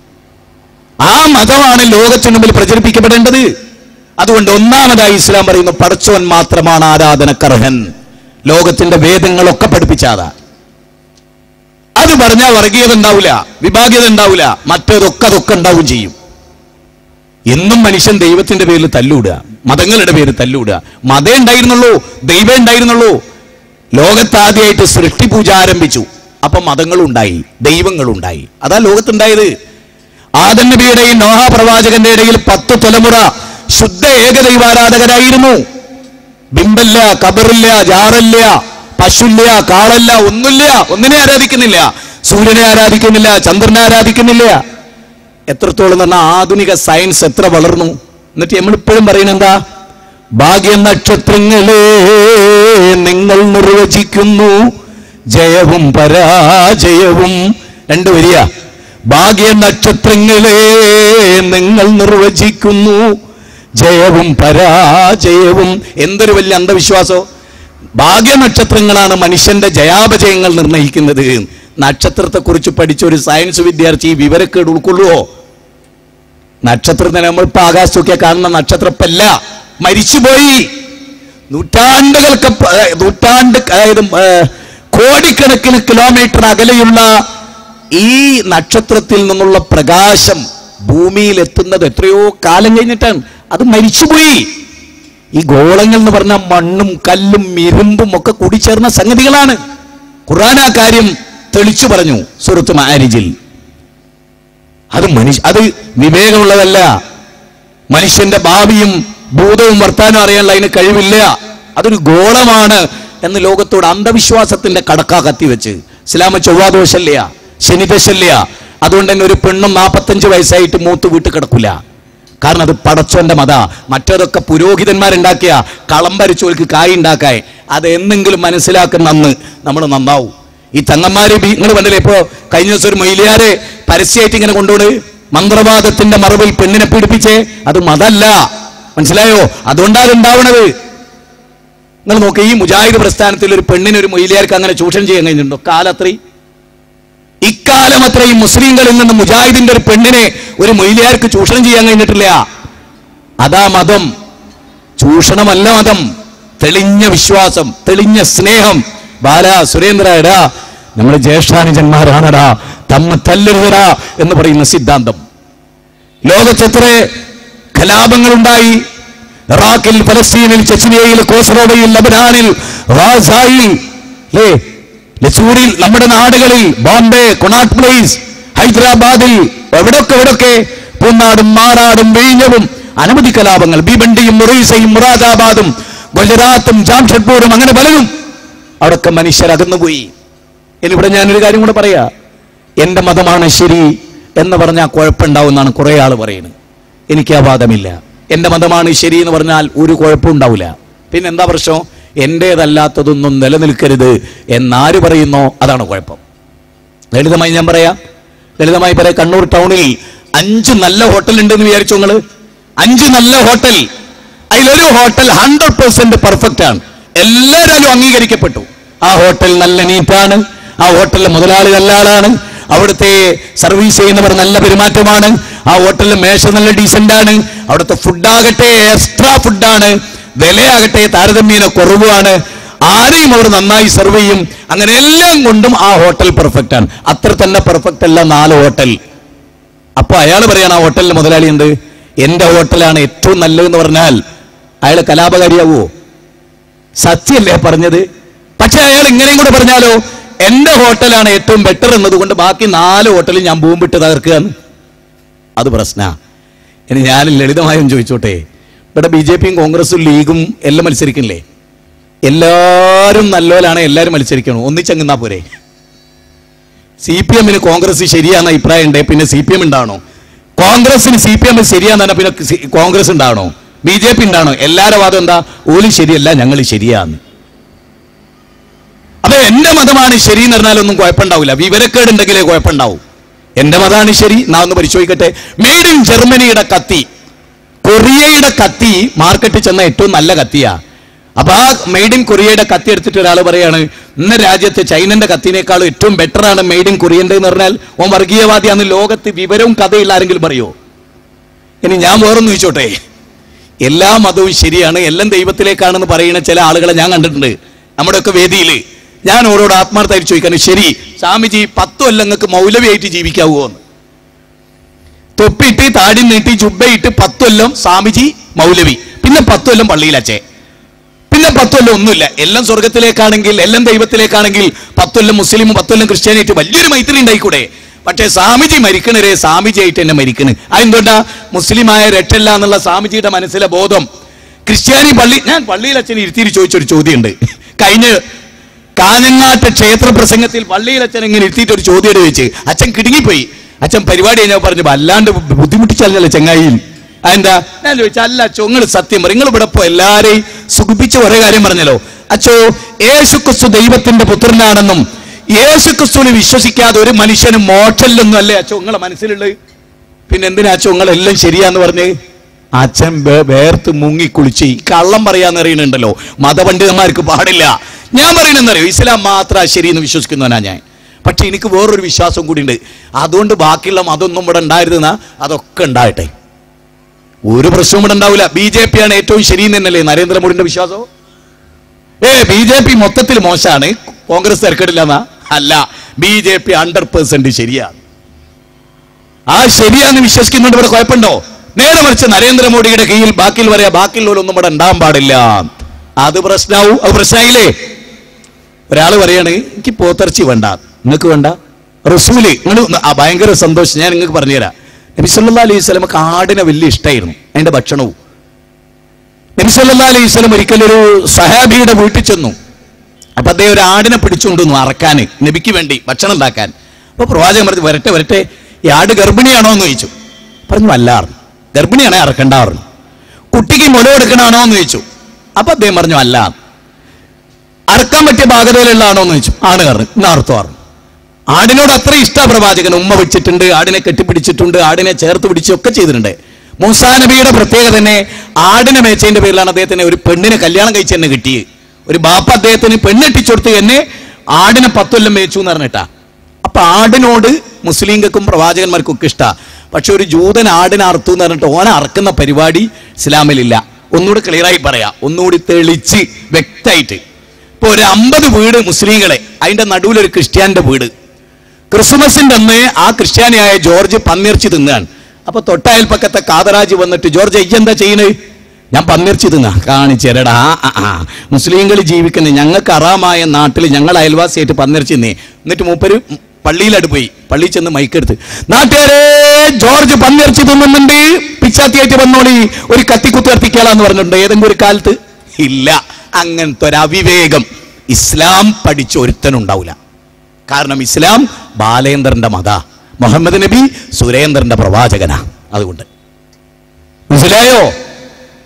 A: ആ മതമാണ് ലോകത്തിന് മുമ്പിൽ പ്രചരിപ്പിക്കപ്പെടേണ്ടത് അതുകൊണ്ട് ഒന്നാമതായി ഇസ്ലാം പറയുന്നു പടച്ചോൻ മാത്രമാണ് ആരാധനക്കർഹൻ ലോകത്തിന്റെ വേദങ്ങളൊക്കെ പഠിപ്പിച്ചാതാ അത് പറഞ്ഞാൽ വർഗീയത ഉണ്ടാവില്ല വിഭാഗീയത ഉണ്ടാവില്ല മറ്റേതൊക്കെ അതൊക്കെ ഉണ്ടാവും ചെയ്യും എന്നും മനുഷ്യൻ ദൈവത്തിന്റെ പേരിൽ തല്ലൂടുക മതങ്ങളുടെ പേരിൽ തല്ലൂടുക മതേ ഉണ്ടായിരുന്നുള്ളൂ ദൈവം ഉണ്ടായിരുന്നുള്ളൂ ലോകത്താദ്യമായിട്ട് സൃഷ്ടി പൂജ ആരംഭിച്ചു അപ്പൊ മതങ്ങളും ഉണ്ടായി ദൈവങ്ങളും ഉണ്ടായി അതാ ലോകത്തുണ്ടായത് ആദം നബിയുടെയും നോഹ പ്രവാചകന്റെ ഇടയിൽ പത്ത് തലമുറ ശുദ്ധ ഏകദൈവാരാധകരായിരുന്നു ബിംബല്ല കബറില്ല ജാറില്ല പശുല്ല കാളല്ല ഒന്നുമില്ല ഒന്നിനെ ആരാധിക്കുന്നില്ല സൂര്യനെ ആരാധിക്കുന്നില്ല ചന്ദ്രനെ ആരാധിക്കുന്നില്ല എത്രത്തോളം പറഞ്ഞാൽ ആധുനിക സയൻസ് എത്ര വളർന്നു എന്നിട്ട് നമ്മൾ ഇപ്പോഴും പറയുന്നത് എന്താ ഭാഗ്യ നക്ഷത്രങ്ങളെ നിങ്ങൾ നിർവചിക്കുന്നു ജയവും പരാജയവും രണ്ട് വരിക ഭാഗ്യ നക്ഷത്രങ്ങളെ നിങ്ങൾ നിർവചിക്കുന്നു ജയവും പരാജയവും എന്തൊരു വലിയ അന്ധവിശ്വാസോ ഭാഗ്യ നക്ഷത്രങ്ങളാണ് മനുഷ്യന്റെ ജയാപജയങ്ങൾ നിർണ്ണയിക്കുന്നത് നക്ഷത്രത്തെക്കുറിച്ച് പഠിച്ച ഒരു സയൻസ് വിദ്യാർത്ഥി ഈ വിവരക്കേട് ഉൾക്കൊള്ളുവോ നക്ഷത്രത്തിനെ നമ്മൾ ഇപ്പൊ ആകാശത്തൊക്കെ കാണുന്ന നക്ഷത്രപ്പല്ല മരിച്ചുപോയി നൂറ്റാണ്ടുകൾക്ക് പ- ഏ, നൂറ്റാണ്ട് അതായത് ഏ, കോടിക്കണക്കിന് കിലോമീറ്റർ അകലെയുള്ള ഈ നക്ഷത്രത്തിൽ നിന്നുള്ള പ്രകാശം ഭൂമിയിൽ എത്തുന്നത് എത്രയോ കാലം കഴിഞ്ഞിട്ടാണ് അത് മരിച്ചുപോയി ഈ ഗോളങ്ങൾ എന്ന് പറഞ്ഞ മണ്ണും കല്ലും ഇരുമ്പും ഒക്കെ കൂടിച്ചേർന്ന സംഗതികളാണ് ഖുർആൻ ആ കാര്യം തെളിച്ചു പറഞ്ഞു സുഹൃത്ത് മാരിജിൽ അത് മനുഷ്യ അത് വിവേകമുള്ളതല്ല മനുഷ്യന്റെ ഭാവിയും ഭൂതവും വർത്താനം അറിയാനുള്ള അതിന് കഴിവില്ല അതൊരു ഗോളമാണ് എന്ന് ലോകത്തോട് അന്ധവിശ്വാസത്തിന്റെ കടക്ക കത്തിവെച്ച് ഇസ്ലാമ ചൊവ്വാദോഷല്ല ശനിദശല്ല അതുകൊണ്ട് തന്നെ ഒരു പെണ്ണും നാൽപ്പത്തഞ്ച് വയസ്സായിട്ട് മൂത്ത് വീട്ട് കിടക്കില്ല കാരണം അത് പടച്ചോന്റെ മത മറ്റേതൊക്കെ പുരോഹിതന്മാരുണ്ടാക്കിയ കളം വരച്ചോൽക്ക് കായ് ഉണ്ടാക്കായി അത് എന്നെങ്കിലും മനസ്സിലാക്കുന്ന അന്ന് നമ്മൾ നന്നാവും ഈ തങ്ങന്മാര് നിങ്ങൾ കണ്ടില്ലേ ഇപ്പോ കഴിഞ്ഞ ദിവസം ഒരു മൊയിലിയാരെ പരസ്യമായിട്ട് ഇങ്ങനെ കൊണ്ടുപോണ് മന്ത്രവാദത്തിന്റെ മറവിൽ പെണ്ണിനെ പീഡിപ്പിച്ചേ അത് മതല്ല മനസ്സിലായോ അതുകൊണ്ടാണ് ഉണ്ടാവണത് നിങ്ങൾ നോക്കി ഈ മുജാഹിദ് പ്രസ്ഥാനത്തിൽ ഒരു പെണ്ണിന് ഒരു മൊയിലിയാർക്ക് അങ്ങനെ ചൂഷണം ചെയ്യാൻ കഴിഞ്ഞിട്ടുണ്ടോ കാലത്രയും ഇക്കാലം അത്രയും മുസ്ലിങ്ങളിൽ നിന്ന് മുജാഹിദിന്റെ ഒരു പെണ്ണിനെ ഒരു മൊയിലിയാർക്ക് ചൂഷണം ചെയ്യാൻ കഴിഞ്ഞിട്ടില്ല അതാ മതം ചൂഷണമല്ല മതം തെളിഞ്ഞ വിശ്വാസം തെളിഞ്ഞ സ്നേഹം ബാല സുരേന്ദ്ര എടാ നമ്മുടെ ജ്യേഷ്ഠാനുജന്മാരാണടാ തമ്മ തല്ലരുതടാ എന്ന് പറയുന്ന സിദ്ധാന്തം ലോകത്തെത്ര കലാപങ്ങളുണ്ടായി ഇറാഖിൽ ഫലസ്തീനിൽ ചെച്ചനിയയിൽ കോസറോവയിൽ ലബനാനിൽ റാസായിൽ അല്ലേ ലസൂറിൽ നമ്മുടെ നാടുകളിൽ ബോംബെ കൊണാട്ട് പ്ലേസ് ഹൈദരാബാദിൽ എവിടൊക്കെ എവിടൊക്കെ പൂന്നാടും മാറാടും വിഴിഞ്ഞവും അനവധി കലാപങ്ങൾ ബിബണ്ടിയും മുറീസയും മുറാദാബാദും ഗുജറാത്തും ജാംഷഡ്പൂരും അങ്ങനെ പലതും അവിടൊക്കെ മനുഷ്യർ അകന്നുപോയി ഇനിവിടെ ഞാനൊരു കാര്യം കൂടെ പറയാ എന്റെ മതമാണ് ശരി എന്ന് പറഞ്ഞാൽ കുഴപ്പമുണ്ടാവും എന്നാണ് കുറെ ആൾ പറയുന്നത് എനിക്ക് ആ വാദമില്ല എൻ്റെ മതമാണ് ശരി എന്ന് പറഞ്ഞാൽ ഒരു കുഴപ്പവും ഉണ്ടാവില്ല പിന്നെ എന്താ പ്രശ്നം എൻ്റേതല്ലാത്തതൊന്നും നിലനിൽക്കരുത് എന്നാര് പറയുന്നോ അതാണ് കുഴപ്പം ലളിതമായി ഞാൻ പറയാം ലളിതമായി പറയാം കണ്ണൂർ ടൗണിൽ അഞ്ച് നല്ല ഹോട്ടൽ ഉണ്ടെന്ന് വിചാരിച്ചു നിങ്ങള് അഞ്ച് നല്ല ഹോട്ടൽ അതിലൊരു ഹോട്ടൽ ഹൺഡ്രഡ് പെർസെന്റ് പെർഫെക്റ്റ് ആണ് എല്ലാവരും അംഗീകരിക്കപ്പെട്ടു ആ ഹോട്ടൽ നല്ല നീറ്റാണ് ആ ഹോട്ടലിലെ മുതലാളി നല്ല ആളാണ് അവിടുത്തെ സർവീസ് ചെയ്യുന്നവർ നല്ല പെരുമാറ്റമാണ് ആ ഹോട്ടലിലെ മേശ നല്ല ഡീസന്റ് ആണ് അവിടുത്തെ ഫുഡാകട്ടെ എക്സ്ട്രാ ഫുഡാണ് വിലയാകട്ടെ താരതമ്യേന കുറവാണ് ആരെയും അവർ നന്നായി സെർവ് ചെയ്യും അങ്ങനെ എല്ലാം കൊണ്ടും ആ ഹോട്ടൽ പെർഫെക്റ്റ് ആണ് അത്ര തന്നെ പെർഫെക്റ്റ് അല്ല നാല് ഹോട്ടൽ അപ്പൊ അയാൾ പറയാണ് ആ ഹോട്ടലിലെ മുതലാളി എന്ത് എന്റെ ഹോട്ടലാണ് ഏറ്റവും നല്ലതെന്ന് പറഞ്ഞാൽ അയാൾ കലാപകാരിയാവോ സത്യമല്ലേ പറഞ്ഞത് പക്ഷെ അയാൾ ഇങ്ങനെയും കൂടെ പറഞ്ഞാലോ എന്റെ ഹോട്ടലാണ് ഏറ്റവും ബെറ്റർ എന്നതുകൊണ്ട് ബാക്കി നാല് ഹോട്ടലിൽ ഞാൻ ബൂമ്പിട്ട് തകർക്കുകയാണ് അത് പ്രശ്ന ഇനി ഞാൻ ലളിതമായും ചോദിച്ചോട്ടെ ഇവിടെ ബി ജെ പിയും കോൺഗ്രസും ലീഗും എല്ലാം മത്സരിക്കില്ലേ എല്ലാവരും നല്ലോലാണ് എല്ലാവരും മത്സരിക്കണം ഒന്നിച്ചെങ്ങുന്നാ പോരെ സി പി എമ്മിന് കോൺഗ്രസ് ശരിയാന്ന അഭിപ്രായം ഉണ്ട് പിന്നെ സി പി എം ഉണ്ടാണോ കോൺഗ്രസിന് സി പി എം ശരിയാന്ന് പിന്നെ സി- കോൺഗ്രസ് ഉണ്ടാണോ ബി ജെ പി ഉണ്ടാണോ എല്ലാവരുടെ വാദം എന്താ ഓലും ശരിയല്ല ഞങ്ങൾ ശരിയാന്ന് അപ്പൊ എന്റെ മതമാണ് ശരി എന്ന് പറഞ്ഞാൽ ഒന്നും കുഴപ്പമുണ്ടാവില്ല വിവരക്കേടുണ്ടെങ്കിലേ കുഴപ്പമുണ്ടാവും എന്റെ മതമാണ് ശരി നാ ഒന്ന് പരിശോധിക്കട്ടെ മെയ്ഡ് ഇൻ ജർമ്മനിയുടെ കത്തി കൊറിയയുടെ കത്തി മാർക്കറ്റിൽ ചെന്ന ഏറ്റവും നല്ല കത്തിയാ അപ്പൊ ആ മെയ്ഡ് ഇൻ കൊറിയയുടെ കത്തി എടുത്തിട്ട് ഒരാൾ പറയാണ് ഇന്ന രാജ്യത്ത് ചൈനന്റെ കത്തിനേക്കാളും ഏറ്റവും ബെറ്റർ ആണ് മെയ്ഡ് ഇൻ കൊറിയന്റെ എന്ന് പറഞ്ഞാൽ ഓൻ വർഗീയവാദിയാന്ന് ലോകത്ത് വിവരവും കഥയുള്ള ആരെങ്കിലും പറയോ ഇനി ഞാൻ വേറൊന്ന് ചോദിച്ചോട്ടെ എല്ലാ മതവും ശരിയാണ് എല്ലാം ദൈവത്തിലേക്കാണെന്ന് പറയുന്ന ചില ആളുകളെ ഞാൻ കണ്ടിട്ടുണ്ട് നമ്മുടെയൊക്കെ വേദിയിൽ ഞാൻ ഓരോട് ആത്മാർത്ഥമായിട്ട് ചോദിക്കാനും ശരി സ്വാമിജി പത്തു കൊല്ലങ്ങൾക്ക് മൗലവിയായിട്ട് ജീവിക്കാവോ എന്ന് തൊപ്പിയിട്ട് താടി നീട്ടി ജുബയിട്ട് പത്തു കൊല്ലം സ്വാമിജി മൗലവി പിന്നെ പത്തു കൊല്ലം പള്ളിയിലച്ചേ പിന്നെ പത്തു കൊല്ലം ഒന്നുമില്ല എല്ലാം സ്വർഗത്തിലേക്കാണെങ്കിൽ എല്ലാം ദൈവത്തിലേക്കാണെങ്കിൽ പത്തു കൊല്ലം മുസ്ലിമും പത്തു കൊല്ലം ക്രിസ്ത്യാനിയായിട്ട് വലിയൊരു മൈത്രി ഉണ്ടായിക്കൂടെ പക്ഷേ സ്വാമിജി മരിക്കണരേ സ്വാമിജി ആയിട്ട് തന്നെ മരിക്കണ് അതെന്തുകൊണ്ടാ മുസ്ലിമായ രക്ഷല്ല എന്നുള്ള സ്വാമിജിയുടെ മനസ്സിലെ ബോധം ക്രിസ്ത്യാനി പള്ളി ഞാൻ പള്ളിയിൽ അച്ഛൻ ഇരുത്തിയിട്ട് ചോദിച്ചൊരു ചോദ്യമുണ്ട് കഴിഞ്ഞ കാഞ്ഞങ്ങാട്ട് ക്ഷേത്ര പ്രസംഗത്തിൽ പള്ളിയിൽ അച്ഛൻ ഇങ്ങനെ ഇരുത്തിയിട്ട് ഒരു ചോദ്യം ചോദിച്ച് അച്ഛൻ കിടുങ്ങിപ്പോയി അച്ഛൻ പരിപാടി കഴിഞ്ഞാൽ പറഞ്ഞു വല്ലാണ്ട് ബുദ്ധിമുട്ടിച്ചല്ലേ ചെങ്ങായിയിൽ അതെന്താ ഞാൻ ചോദിച്ചു അല്ല അച്ഛോ നിങ്ങൾ സത്യം പറയും നിങ്ങൾ ഇവിടെ പോ എല്ലാരെയും സുഖിപ്പിച്ച് ഒരേ കാര്യം പറഞ്ഞല്ലോ അച്ഛോ യേശു ക്രിസ്തു ദൈവത്തിന്റെ പുത്രനാണെന്നും യേശു ക്രിസ്തുവിനെ വിശ്വസിക്കാതെ ഒരു മനുഷ്യനും മോക്ഷമില്ലെന്നും അല്ലേ അച്ഛോ നിങ്ങളെ മനസ്സിലുള്ളത് പിന്നെ എന്തിനാ അച്ഛൻ നിങ്ങളെല്ലാം ശരിയാന്ന് പറഞ്ഞ് അച്ഛൻ വേ- വേർത്ത് മുങ്ങി കുളിച്ച് ഈ കള്ളം പറയാന്ന് അറിയണുണ്ടല്ലോ മതപണ്ഡിതന്മാർക്ക് പാടില്ല ഞാൻ പറയണെന്നറിയോ ഇസ്ലാം മാത്ര ശരിയെന്ന് വിശ്വസിക്കുന്നവനാ ഞാൻ പക്ഷെ എനിക്ക് വേറൊരു വിശ്വാസം കൂടി ഉണ്ട് അതുകൊണ്ട് ബാക്കിയുള്ള മതമൊന്നും ഇവിടെ ഉണ്ടായിരുന്ന അതൊക്കെ ഉണ്ടായിട്ടെ ഒരു പ്രശ്നവും ഇവിടെ ഉണ്ടാവില്ല ബി ജെ പി ആണ് ഏറ്റവും ശരിയെന്ന് തന്നെയല്ലേ നരേന്ദ്രമോദിന്റെ വിശ്വാസം ഏ ബി ജെ പി മൊത്തത്തിൽ മോശമാണ് കോൺഗ്രസ് തിരക്കിടില്ലെന്നാ അല്ല B J P hundred percent ശരിയാണ് ആ ശരിയാന്ന് വിശ്വസിക്കുന്നുണ്ട് ഇവിടെ കുഴപ്പമുണ്ടോ നേരെ മറിച്ച് നരേന്ദ്രമോദിയുടെ കീഴിൽ ബാക്കിൽ പറയാ ബാക്കിയുള്ളവരൊന്നും ഇവിടെ ഉണ്ടാകാൻ പാടില്ല അത് പ്രശ്നമാവും അത് പ്രശ്നമായില്ലേ ഒരാൾ പറയാണ് എനിക്ക് പോത്തിറച്ചി വേണ്ട നിങ്ങൾക്ക് വേണ്ട റസൂല് നിങ്ങൾ ആ ഭയങ്കര സന്തോഷം ഞാൻ നിങ്ങൾക്ക് പറഞ്ഞുതരാം നബി സല്ലാ അലൈഹി സ്വലമക്ക് ആടിനെ വലിയ ഇഷ്ടമായിരുന്നു അതിന്റെ ഭക്ഷണവും നബി സല്ലാ അലൈഹി സ്വലം ഒരിക്കലൊരു സഹാബിയുടെ വീട്ടിൽ ചെന്നു അപ്പൊ അദ്ദേഹം ഒരു ആടിനെ പിടിച്ചുകൊണ്ടുവന്നു അറക്കാൻ നബിക്ക് വേണ്ടി ഭക്ഷണം ഉണ്ടാക്കാൻ അപ്പൊ പ്രവാചകൻ പറഞ്ഞു വരട്ടെ വരട്ടെ ഈ ആട് ഗർഭിണിയാണോ എന്ന് ചോദിച്ചു പറഞ്ഞു അല്ല പറഞ്ഞു ഗർഭിണിയാണെ അറക്കണ്ട പറഞ്ഞു കുട്ടിക്ക് മുല കൊടുക്കണാണോ എന്ന് ചോദിച്ചു അപ്പൊ അദ്ദേഹം പറഞ്ഞു അല്ല അറക്കാൻ പറ്റിയ ഭാഗതയിലുള്ളതാണോ എന്ന് ചോദിച്ചു ആണ് പറഞ്ഞു ഇന്ന് അർത്ഥം പറഞ്ഞു ആടിനോട് അത്ര ഇഷ്ട പ്രവാചകൻ ഉമ്മ വെച്ചിട്ടുണ്ട് ആടിനെ കെട്ടിപ്പിടിച്ചിട്ടുണ്ട് ആടിനെ ചേർത്ത് പിടിച്ചൊക്കെ ചെയ്തിട്ടുണ്ട് മൂസാ നബിയുടെ പ്രത്യേകത തന്നെ ആടിനെ മേച്ചതിന്റെ പേരിലാണ് അദ്ദേഹത്തിന് ഒരു പെണ്ണിനെ കല്യാണം കഴിച്ച് തന്നെ കിട്ടിയത് ഒരു ബാപ്പ അദ്ദേഹത്തിന് പെണ്ണെട്ടിച്ചെടുത്ത് എന്നെ ആടിനെ പത്തൊല്ലം മേച്ചു എന്ന് പറഞ്ഞിട്ടാ അപ്പൊ ആടിനോട് മുസ്ലിങ്ങൾക്കും പ്രവാചകന്മാർക്കും ഒക്കെ ഇഷ്ടാ പക്ഷെ ഒരു ജൂതൻ ആടിനെ അറുത്തു എന്ന് പറഞ്ഞിട്ട് ഓനെ അറക്കുന്ന പരിപാടി ഇസ്ലാമിലില്ല ഒന്നുകൂടി ക്ലിയറായി പറയാം ഒന്നുകൂടി തെളിച്ച് വ്യക്തമായിട്ട് ഇപ്പൊ ഒരു അമ്പത് വീട് മുസ്ലിങ്ങളെ അതിന്റെ നടുവിൽ ഒരു ക്രിസ്ത്യാനിന്റെ വീട് ക്രിസ്മസിന്റെ അന്ന് ആ ക്രിസ്ത്യാനിയായ ജോർജ് പന്നിർച്ചി തിന്നാണ് അപ്പൊ തൊട്ടയൽപ്പക്കത്തെ കാതറാജ് വന്നിട്ട് ജോർജ് അയ്യ എന്താ ചെയ്യുന്നത് ഞാൻ പന്നിർച്ചി തിന്നാ കാണിച്ചേരടാ ആ, ആ, ആ. മുസ്ലിങ്ങൾ ജീവിക്കുന്ന ഞങ്ങൾക്ക് അറാമായ നാട്ടിൽ ഞങ്ങൾ അയൽവാസിയായിട്ട് പന്നിർച്ചി തിന്നേ എന്നിട്ട് മൂപ്പര് പള്ളിയിലട് പോയി പള്ളിയിൽ ചെന്ന് മൈക്കെടുത്ത് നാട്ടുകാരെ ജോർജ് പന്നിർച്ചി തിന്നുന്നുണ്ട് പിച്ചാത്തിയായിട്ട് വന്നോളി ഒരു കത്തിക്കുത്ത് കത്തിക്കാളാന്ന് പറഞ്ഞിട്ടുണ്ട് ഏതെങ്കിലും ഒരു കാലത്ത് ഇല്ല അങ്ങനത്തെ ഒരു അവിവേകം ഇസ്ലാം പഠിച്ച ഒരുത്തനുണ്ടാവില്ല കാരണം ഇസ്ലാം ബാലേന്ദ്രന്റെ മത മുഹമ്മദ് നബി സുരേന്ദ്രന്റെ പ്രവാചകനാ അതുകൊണ്ട് മനസ്സിലായോ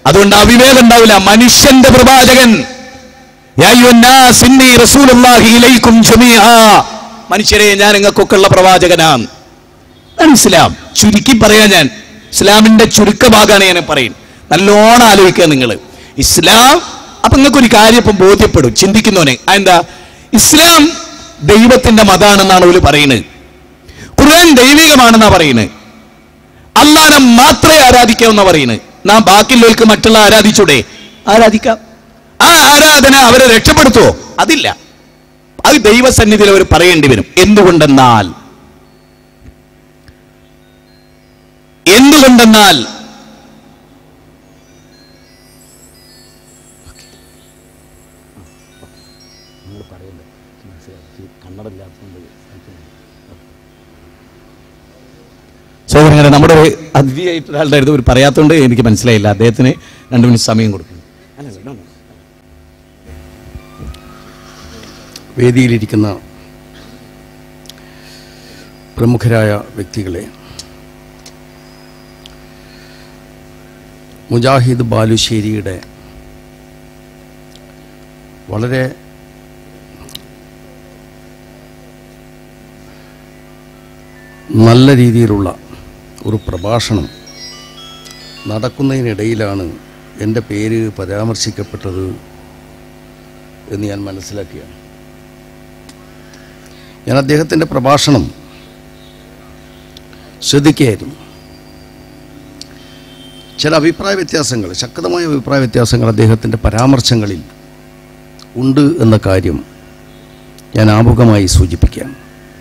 A: അതുകൊണ്ട് അവിവേകം ഉണ്ടാവില്ല മനുഷ്യന്റെ പ്രവാചകൻ യാ അയ്യുഹന്നാസ് ഇന്നി റസൂലുള്ളാഹി ഇലൈക്കും ജമീആ. മനുഷ്യരെ ഞാൻ നിങ്ങൾക്കൊക്കെ ഉള്ള പ്രവാചകനാണ് അതാണ് ഇസ്ലാം ചുരുക്കി പറയാ ഞാൻ ഇസ്ലാമിന്റെ ചുരുക്ക ഭാഗമാണ് ഞാൻ പറയും നല്ലോണം ആലോചിക്കുക നിങ്ങൾ ഇസ്ലാം അപ്പൊ നിങ്ങൾക്ക് ഒരു കാര്യം ഇപ്പം ബോധ്യപ്പെടും ചിന്തിക്കുന്നവനെ എന്താ ഇസ്ലാം ദൈവത്തിന്റെ മതാണെന്നാണ് അവർ പറയുന്നത് ഖുർആൻ ദൈവികമാണെന്നാ പറയുന്നത് അള്ളാനെ മാത്രമേ ആരാധിക്കാമെന്നാ പറയുന്നത് നാം ബാക്കിയുള്ളവർക്ക് മറ്റുള്ള ആരാധിച്ചൂടെ ആരാധിക്കാം ആ ആരാധന അവരെ രക്ഷപ്പെടുത്തുവോ അതില്ല അത് ദൈവസന്നിധിയിൽ അവർ പറയേണ്ടി വരും എന്തുകൊണ്ടെന്നാൽ എന്തുകൊണ്ടെന്നാൽ സഹോദരങ്ങളെ നമ്മുടെ ഒരു അതിഥിയായിട്ട് ഒരാളുടെ അടുത്ത് ഒരു പറയാത്തതുകൊണ്ട് എനിക്ക് മനസ്സിലായില്ല അദ്ദേഹത്തിന് രണ്ടു മിനിറ്റ് സമയം കൊടുക്കും
B: വേദിയിലിരിക്കുന്ന പ്രമുഖരായ വ്യക്തികളെ മുജാഹിദ് ബാലുശ്ശേരിയുടെ വളരെ നല്ല രീതിയിലുള്ള ഒരു പ്രഭാഷണം നടക്കുന്നതിനിടയിലാണ് എൻ്റെ പേര് പരാമർശിക്കപ്പെട്ടത് എന്ന് ഞാൻ മനസ്സിലാക്കിയാണ് ഞാൻ അദ്ദേഹത്തിൻ്റെ പ്രഭാഷണം ശ്രദ്ധിക്കുകയായിരുന്നു ചില അഭിപ്രായ വ്യത്യാസങ്ങൾ ശക്തമായ അഭിപ്രായ വ്യത്യാസങ്ങൾ അദ്ദേഹത്തിൻ്റെ പരാമർശങ്ങളിൽ ഉണ്ട് എന്ന കാര്യം ഞാൻ ആമുഖമായി സൂചിപ്പിക്കാം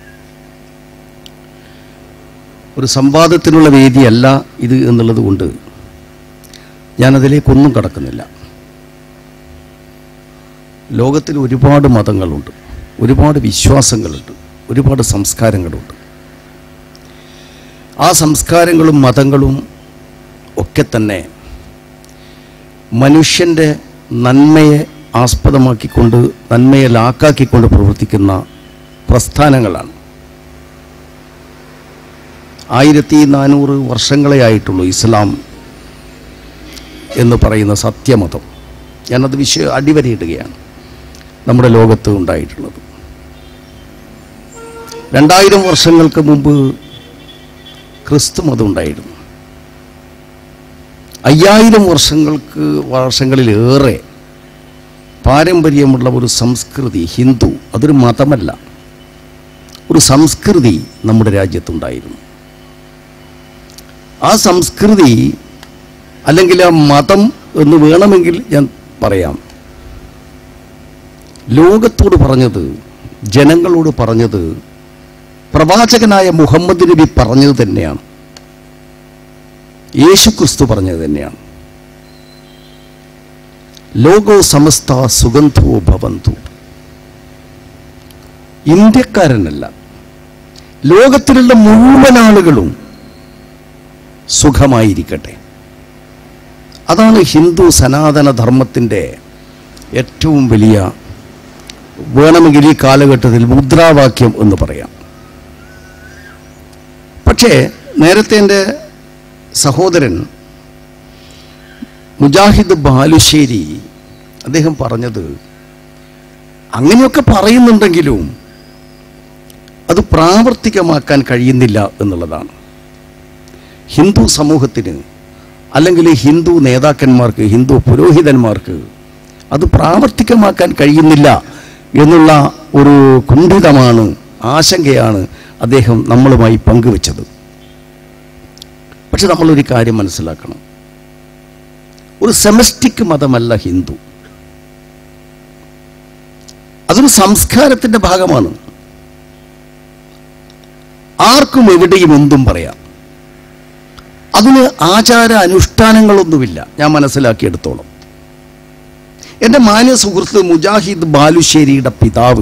B: ഒരു സംവാദത്തിനുള്ള വേദിയല്ല ഇത് എന്നുള്ളത് കൊണ്ട് ഞാനതിലേക്കൊന്നും കടക്കുന്നില്ല ലോകത്തിൽ ഒരുപാട് മതങ്ങളുണ്ട് ഒരുപാട് വിശ്വാസങ്ങളുണ്ട് ഒരുപാട് സംസ്കാരങ്ങളുണ്ട് ആ സംസ്കാരങ്ങളും മതങ്ങളും ഒക്കെ തന്നെ മനുഷ്യൻ്റെ നന്മയെ ആസ്പദമാക്കിക്കൊണ്ട് നന്മയെ ലാക്കാക്കിക്കൊണ്ട് പ്രവർത്തിക്കുന്ന പ്രസ്ഥാനങ്ങളാണ് ആയിരത്തി നാനൂറ് വർഷങ്ങളെ ആയിട്ടുള്ളൂ ഇസ്ലാം എന്ന് പറയുന്ന സത്യമതം ഞാനത് വിഷയ അടിവരയിടുകയാണ് നമ്മുടെ ലോകത്ത് ഉണ്ടായിട്ടുള്ളത് രണ്ടായിരം വർഷങ്ങൾക്ക് മുമ്പ് ക്രിസ്തു മതം ഉണ്ടായിരുന്നു അയ്യായിരം വർഷങ്ങൾക്ക് വർഷങ്ങളിലേറെ പാരമ്പര്യമുള്ള ഒരു സംസ്കൃതി ഹിന്ദു അതൊരു മതമല്ല ഒരു സംസ്കൃതി നമ്മുടെ രാജ്യത്തുണ്ടായിരുന്നു ആ സംസ്കൃതി അല്ലെങ്കിൽ ആ മതം എന്ന് വേണമെങ്കിൽ ഞാൻ പറയാം ലോകത്തോട് പറഞ്ഞത് ജനങ്ങളോട് പറഞ്ഞത് പ്രവാചകനായ മുഹമ്മദ് നബി പറഞ്ഞത് തന്നെയാണ് യേശു ക്രിസ്തു പറഞ്ഞത് തന്നെയാണ് ലോകോ സമസ്ത സുഗന്ധോ ഭവന്തു ഇന്ത്യക്കാരനല്ല ലോകത്തിലുള്ള മുഴുവൻ ആളുകളും സുഖമായിരിക്കട്ടെ അതാണ് ഹിന്ദു സനാതന ധർമ്മത്തിൻ്റെ ഏറ്റവും വലിയ വേണമെങ്കിൽ ഈ കാലഘട്ടത്തിൽ മുദ്രാവാക്യം എന്ന് പറയാം പക്ഷേ നേരത്തെ എൻ്റെ സഹോദരൻ മുജാഹിദ് ബാലുശ്ശേരി അദ്ദേഹം പറഞ്ഞത് അങ്ങനെയൊക്കെ പറയുന്നുണ്ടെങ്കിലും അത് പ്രാവർത്തികമാക്കാൻ കഴിയുന്നില്ല എന്നുള്ളതാണ് ഹിന്ദു സമൂഹത്തിന് അല്ലെങ്കിൽ ഹിന്ദു നേതാക്കന്മാർക്ക് ഹിന്ദു പുരോഹിതന്മാർക്ക് അത് പ്രാവർത്തികമാക്കാൻ കഴിയുന്നില്ല എന്നുള്ള ഒരു കുണ്ഠിതമാണ് ആശങ്കയാണ് അദ്ദേഹം നമ്മളുമായി പങ്കുവച്ചത് പക്ഷെ നമ്മളൊരു കാര്യം മനസ്സിലാക്കണം ഒരു സെമസ്റ്റിക് മതമല്ല ഹിന്ദു അതൊരു സംസ്കാരത്തിന്റെ ഭാഗമാണ് ആർക്കും എവിടെയും എന്തും പറയാം അതിന് ആചാര അനുഷ്ഠാനങ്ങളൊന്നുമില്ല ഞാൻ മനസ്സിലാക്കിയെടുത്തോളം എൻ്റെ മാന്യ സുഹൃത്ത് മുജാഹിദ് ബാലുശ്ശേരിയുടെ പിതാവ്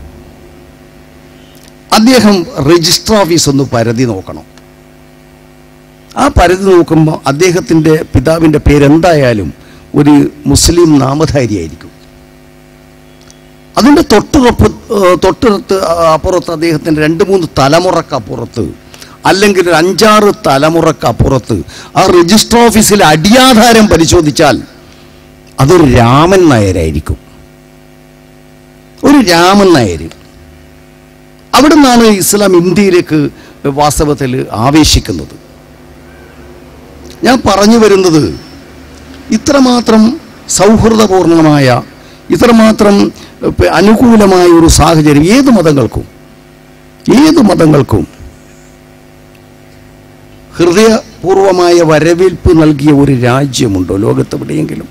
B: അദ്ദേഹം രജിസ്റ്റർ ഓഫീസ് ഒന്ന് പരതി നോക്കണം ആ പരിധി നോക്കുമ്പോൾ അദ്ദേഹത്തിൻ്റെ പിതാവിൻ്റെ പേരെന്തായാലും ഒരു മുസ്ലിം നാമധാരിയായിരിക്കും അതിൻ്റെ തൊട്ടുറപ്പ് ഏഹ് തൊട്ടടുത്ത് അപ്പുറത്ത് അദ്ദേഹത്തിൻ്റെ രണ്ട് മൂന്ന് തലമുറക്കപ്പുറത്ത് അല്ലെങ്കിൽ ഒരു അഞ്ചാറ് തലമുറക്കപ്പുറത്ത് ആ രജിസ്റ്റർ ഓഫീസിലെ അടിയാധാരം പരിശോധിച്ചാൽ അതൊരു രാമൻ നായരായിരിക്കും ഒരു രാമൻ നായർ അവിടെ നിന്നാണ് ഇസ്ലാം ഇന്ത്യയിലേക്ക് വാസ്തവത്തിൽ ആവേശിക്കുന്നത് ഞാൻ പറഞ്ഞു വരുന്നത് ഇത്രമാത്രം സൗഹൃദപൂർണമായ ഇത്രമാത്രം ഏ, അനുകൂലമായ ഒരു സാഹചര്യം ഏത് മതങ്ങൾക്കും ഏത് മതങ്ങൾക്കും ഹൃദയപൂർവമായ വരവേൽപ്പ് നൽകിയ ഒരു രാജ്യമുണ്ടോ ലോകത്തെവിടെയെങ്കിലും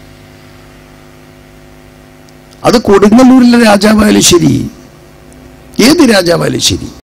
B: അത് കൊടുങ്ങല്ലൂരിലെ രാജാവായാലും ശരി ഏത് രാജാവായാലും ശരി